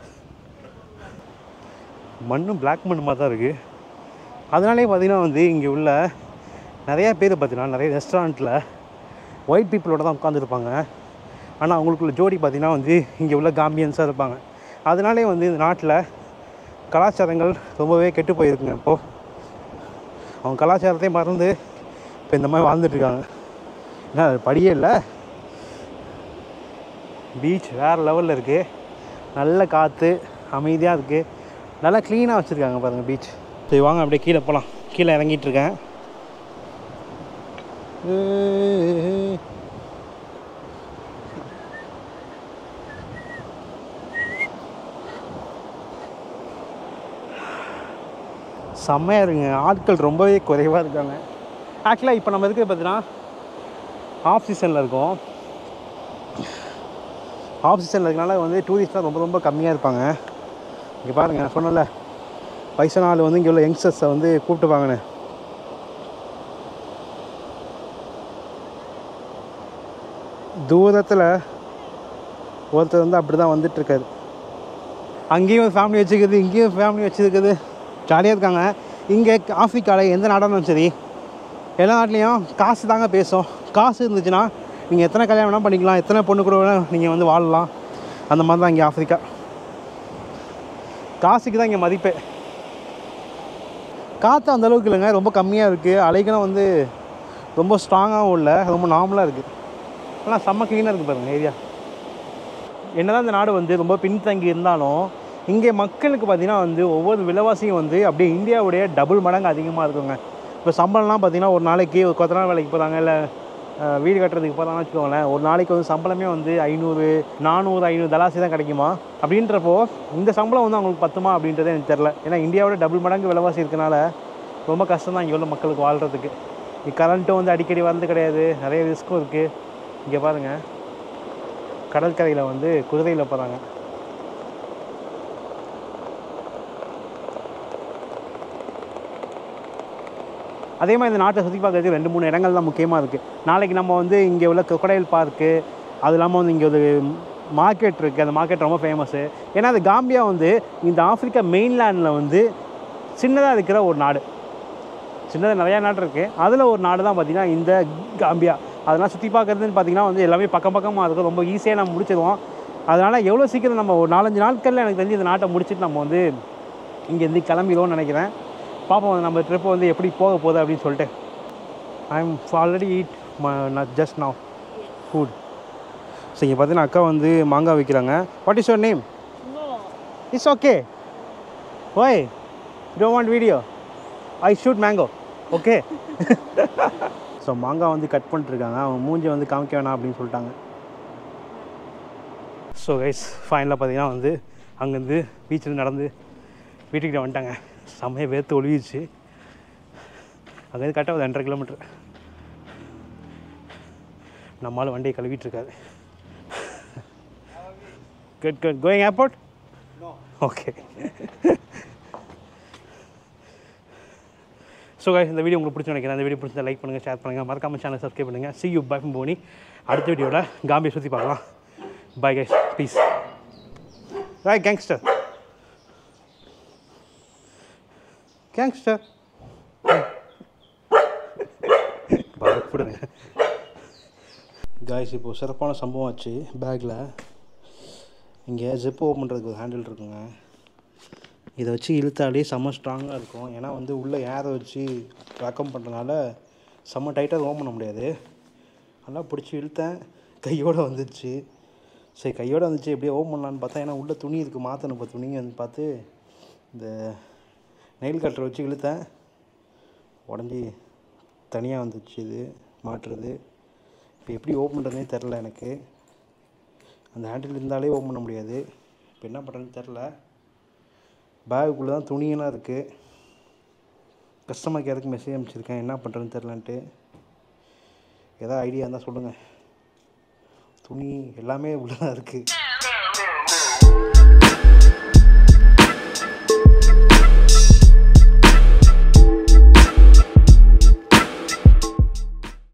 மண்ணும் பிளாக் மண் மாதிரி தான் இருக்குது அதனாலே பார்த்தீங்கன்னா வந்து இங்கே உள்ள நிறையா பேர் பார்த்தீங்கன்னா நிறைய ரெஸ்டாரண்ட்டில் ஒயிட் பீப்புளோட தான் உட்காந்துருப்பாங்க ஆனால் அவங்களுக்குள்ள ஜோடி பார்த்தீங்கன்னா வந்து இங்கே உள்ள காம்பியன்ஸாக இருப்பாங்க அதனாலே வந்து இந்த நாட்டில் கலாச்சாரங்கள் ரொம்பவே கெட்டு போயிருக்குங்க இப்போது அவங்க கலாச்சாரத்தையும் மறந்து இப்போ இந்த மாதிரி வாழ்ந்துட்டுருக்காங்க ஏன்னா அது படியே இல்லை பீச் வேறு லெவலில் இருக்குது நல்ல காற்று அமைதியாக இருக்குது நல்லா க்ளீனாக வச்சுருக்காங்க பாருங்கள் பீச் சரி வாங்க அப்படியே கீழே போகலாம் கீழே இறங்கிட்டு இருக்கேன் செம்மையாக இருக்குங்க ஆட்கள் ரொம்பவே குறைவாக இருக்காங்க ஆக்சுவலாக இப்போ நம்ம இருக்கிறது பார்த்தீங்கன்னா ஆஃப் சீசனில் இருக்கோம் ஆஃப் சீசனில் இருக்கனால வந்து டூரிஸ்ட்லாம் ரொம்ப ரொம்ப கம்மியாக இருப்பாங்க இங்கே பாருங்கள் நான் சொன்னல வயசான ஆள் வந்து இங்கே உள்ள யங்ஸ்டர்ஸை வந்து கூப்பிட்டுப்பாங்கன்னு தூரத்தில் ஒருத்தர் வந்து அப்படி தான் வந்துட்டுருக்காரு அங்கேயும் ஃபேமிலி வச்சுருக்குது இங்கேயும் ஃபேமிலி வச்சுருக்குது ஜாலியாக இருக்காங்க இங்கே ஆஃப்ரிக்காவில் எந்த நாடாக இருந்தாலும் சரி எல்லா நாட்டிலையும் காசு தாங்க பேசும் காசு இருந்துச்சுன்னா நீங்கள் எத்தனை கல்யாணம் வேணால் பண்ணிக்கலாம் எத்தனை பொண்ணு கூட வேணால் நீங்கள் வந்து வாழலாம் அந்த மாதிரி தான் இங்கே ஆஃப்ரிக்கா காசுக்கு தான் இங்கே மதிப்பே காற்று அந்த அளவுக்கு இல்லைங்க ரொம்ப கம்மியாக இருக்குது அலைகளும் வந்து ரொம்ப ஸ்ட்ராங்காகவும் இல்லை ரொம்ப நார்மலாக இருக்குது ஆனால் செம்ம க்ளீனாக இருக்குது பாருங்கள் ஏரியா என்னதான் இந்த நாடு வந்து ரொம்ப பின்தங்கி இருந்தாலும் இங்கே மக்களுக்கு பார்த்தீங்கன்னா வந்து ஒவ்வொரு விலைவாசியும் வந்து அப்படியே இந்தியாவுடைய டபுள் மடங்கு அதிகமாக இருக்குங்க இப்போ சம்பளம்லாம் பார்த்தீங்கன்னா ஒரு நாளைக்கு ஒரு கொத்த நாள் வேலைக்கு போகிறாங்க இல்லை வீடு கட்டுறதுக்கு போகிறாங்கன்னு வச்சுக்கோங்களேன் ஒரு நாளைக்கு வந்து சம்பளமே வந்து ஐநூறு நானூறு ஐநூறு தலாசி தான் கிடைக்குமா அப்படின்றப்போ இந்த சம்பளம் வந்து அவங்களுக்கு பத்துமா அப்படின்றது எனக்கு தெரில ஏன்னா இந்தியாவோட டபுள் மடங்கு விலைவாசி இருக்கனால ரொம்ப கஷ்டம் தான் இங்கே உள்ள மக்களுக்கு வாழ்கிறதுக்கு இங்கே கரண்ட்டும் வந்து அடிக்கடி வரது கிடையாது நிறைய ரிஸ்க்கும் இருக்குது இங்கே பாருங்கள் கடற்கரையில் வந்து குதிரையில் போகிறாங்க அதே மாதிரி இந்த நாட்டை சுற்றி பார்க்கறதுக்கு ரெண்டு மூணு இடங்கள் தான் முக்கியமாக இருக்குது நாளைக்கு நம்ம வந்து இங்கே உள்ள கொக்கடைல் பார்க்கு அது இல்லாமல் வந்து இங்கே ஒரு மார்க்கெட் இருக்குது அந்த மார்க்கெட் ரொம்ப ஃபேமஸ்ஸு ஏன்னா அது காம்பியா வந்து இந்த ஆப்பிரிக்கா மெயின்லேண்டில் வந்து சின்னதாக இருக்கிற ஒரு நாடு சின்னதாக நிறையா நாடு இருக்குது அதில் ஒரு நாடு தான் பார்த்திங்கன்னா இந்த காம்பியா அதெல்லாம் சுற்றி பார்க்குறதுன்னு பார்த்திங்கன்னா வந்து எல்லாமே பக்கம் பக்கமாக இருக்கும் ரொம்ப ஈஸியாக நம்ம முடிச்சிடுவோம் அதனால் எவ்வளோ சீக்கிரம் நம்ம ஒரு நாலஞ்சு நாட்களில் எனக்கு தெரிஞ்சு இந்த நாட்டை முடிச்சுட்டு நம்ம வந்து இங்கேருந்து கிளம்பிடுவோம்னு நினைக்கிறேன் பார்ப்போம் நம்ம ட்ரிப்பு வந்து எப்படி போக போகுது அப்படின்னு சொல்லிட்டு I am already eat not just now food so இங்கே பார்த்தீங்கன்னா அக்கா வந்து மாங்காய் விற்கிறாங்க what is your name it's okay ஓய் don't want video I shoot mango okay so மாங்காய் வந்து கட் பண்ணிட்டுருக்காங்க அவங்க மூஞ்சி வந்து காமிக்க வேணாம் அப்படின்னு சொல்லிட்டாங்க ஸோ கைஸ் ஃபைனலாக பார்த்தீங்கன்னா வந்து அங்கேருந்து பீச்சில் நடந்து வீட்டுக்கிட்ட வந்துட்டாங்க செம்மையாக வேர்த்து ஒழுகிடுச்சு அங்கேருந்து கரெக்டாக ஒரு ரெண்டரை கிலோமீட்டர் நம்மளால் வண்டியை கழுவிட்டு இருக்காரு good good going airport okay so guys இந்த வீடியோ உங்களுக்கு பிடிச்சி நினைக்கிறேன் அந்த வீடியோ பிடிச்சா லைக் பண்ணுங்கள் ஷேர் பண்ணுங்கள் மறக்காம சேனல் சப்ஸ்கிரைப் பண்ணுங்கள் சி யூ பை போனி அடுத்த வீடியோவில் காம்பியை சுற்றி பார்க்கலாம் bye guys peace bye gangster gangster பயப்படுங்க காய்ஸ் இப்போது சிறப்பான சம்பவம் ஆச்சு பேக்கில் இங்கே ஜிப் ஓப்பன் பண்ணுறதுக்கு ஒரு ஹேண்டில் இருக்குங்க இதை வச்சு இழுத்தாலே செம்ம ஸ்ட்ராங்காக இருக்கும் ஏன்னா வந்து உள்ளே ஏரை வச்சு வேக்கம் பண்ணுறதுனால செம்ம டைட்டாக ஓப்பன் பண்ண முடியாது நல்லா பிடிச்சி இழுத்தேன் கையோடு வந்துச்சு சரி கையோடு வந்துச்சு எப்படியோ ஓப்பன் பண்ணலான்னு பார்த்தா ஏன்னா உள்ளே துணி இருக்குது மாற்றணும் இப்போ துணி வந்து பார்த்து இந்த நெயில் கட்டரை வச்சு இழுத்தேன் உடஞ்சி தனியாக வந்துச்சு இது மாட்டுறது இப்போ எப்படி ஓப்பன் பண்ணுறதுனே தெரில எனக்கு அந்த ஹேண்டில் இருந்தாலே ஓப்பன் பண்ண முடியாது இப்போ என்ன பண்ணுறதுன்னு தெரில பேகுக்குள்ளே தான் துணியெல்லாம் இருக்குது கஸ்டமர் கேருக்கு மெசேஜ் அனுப்பிச்சிருக்கேன் என்ன பண்ணுறதுன்னு தெரிலன்ட்டு ஏதாவது ஐடியா இருந்தால் சொல்லுங்கள் துணி எல்லாமே உள்ளே தான் இருக்குது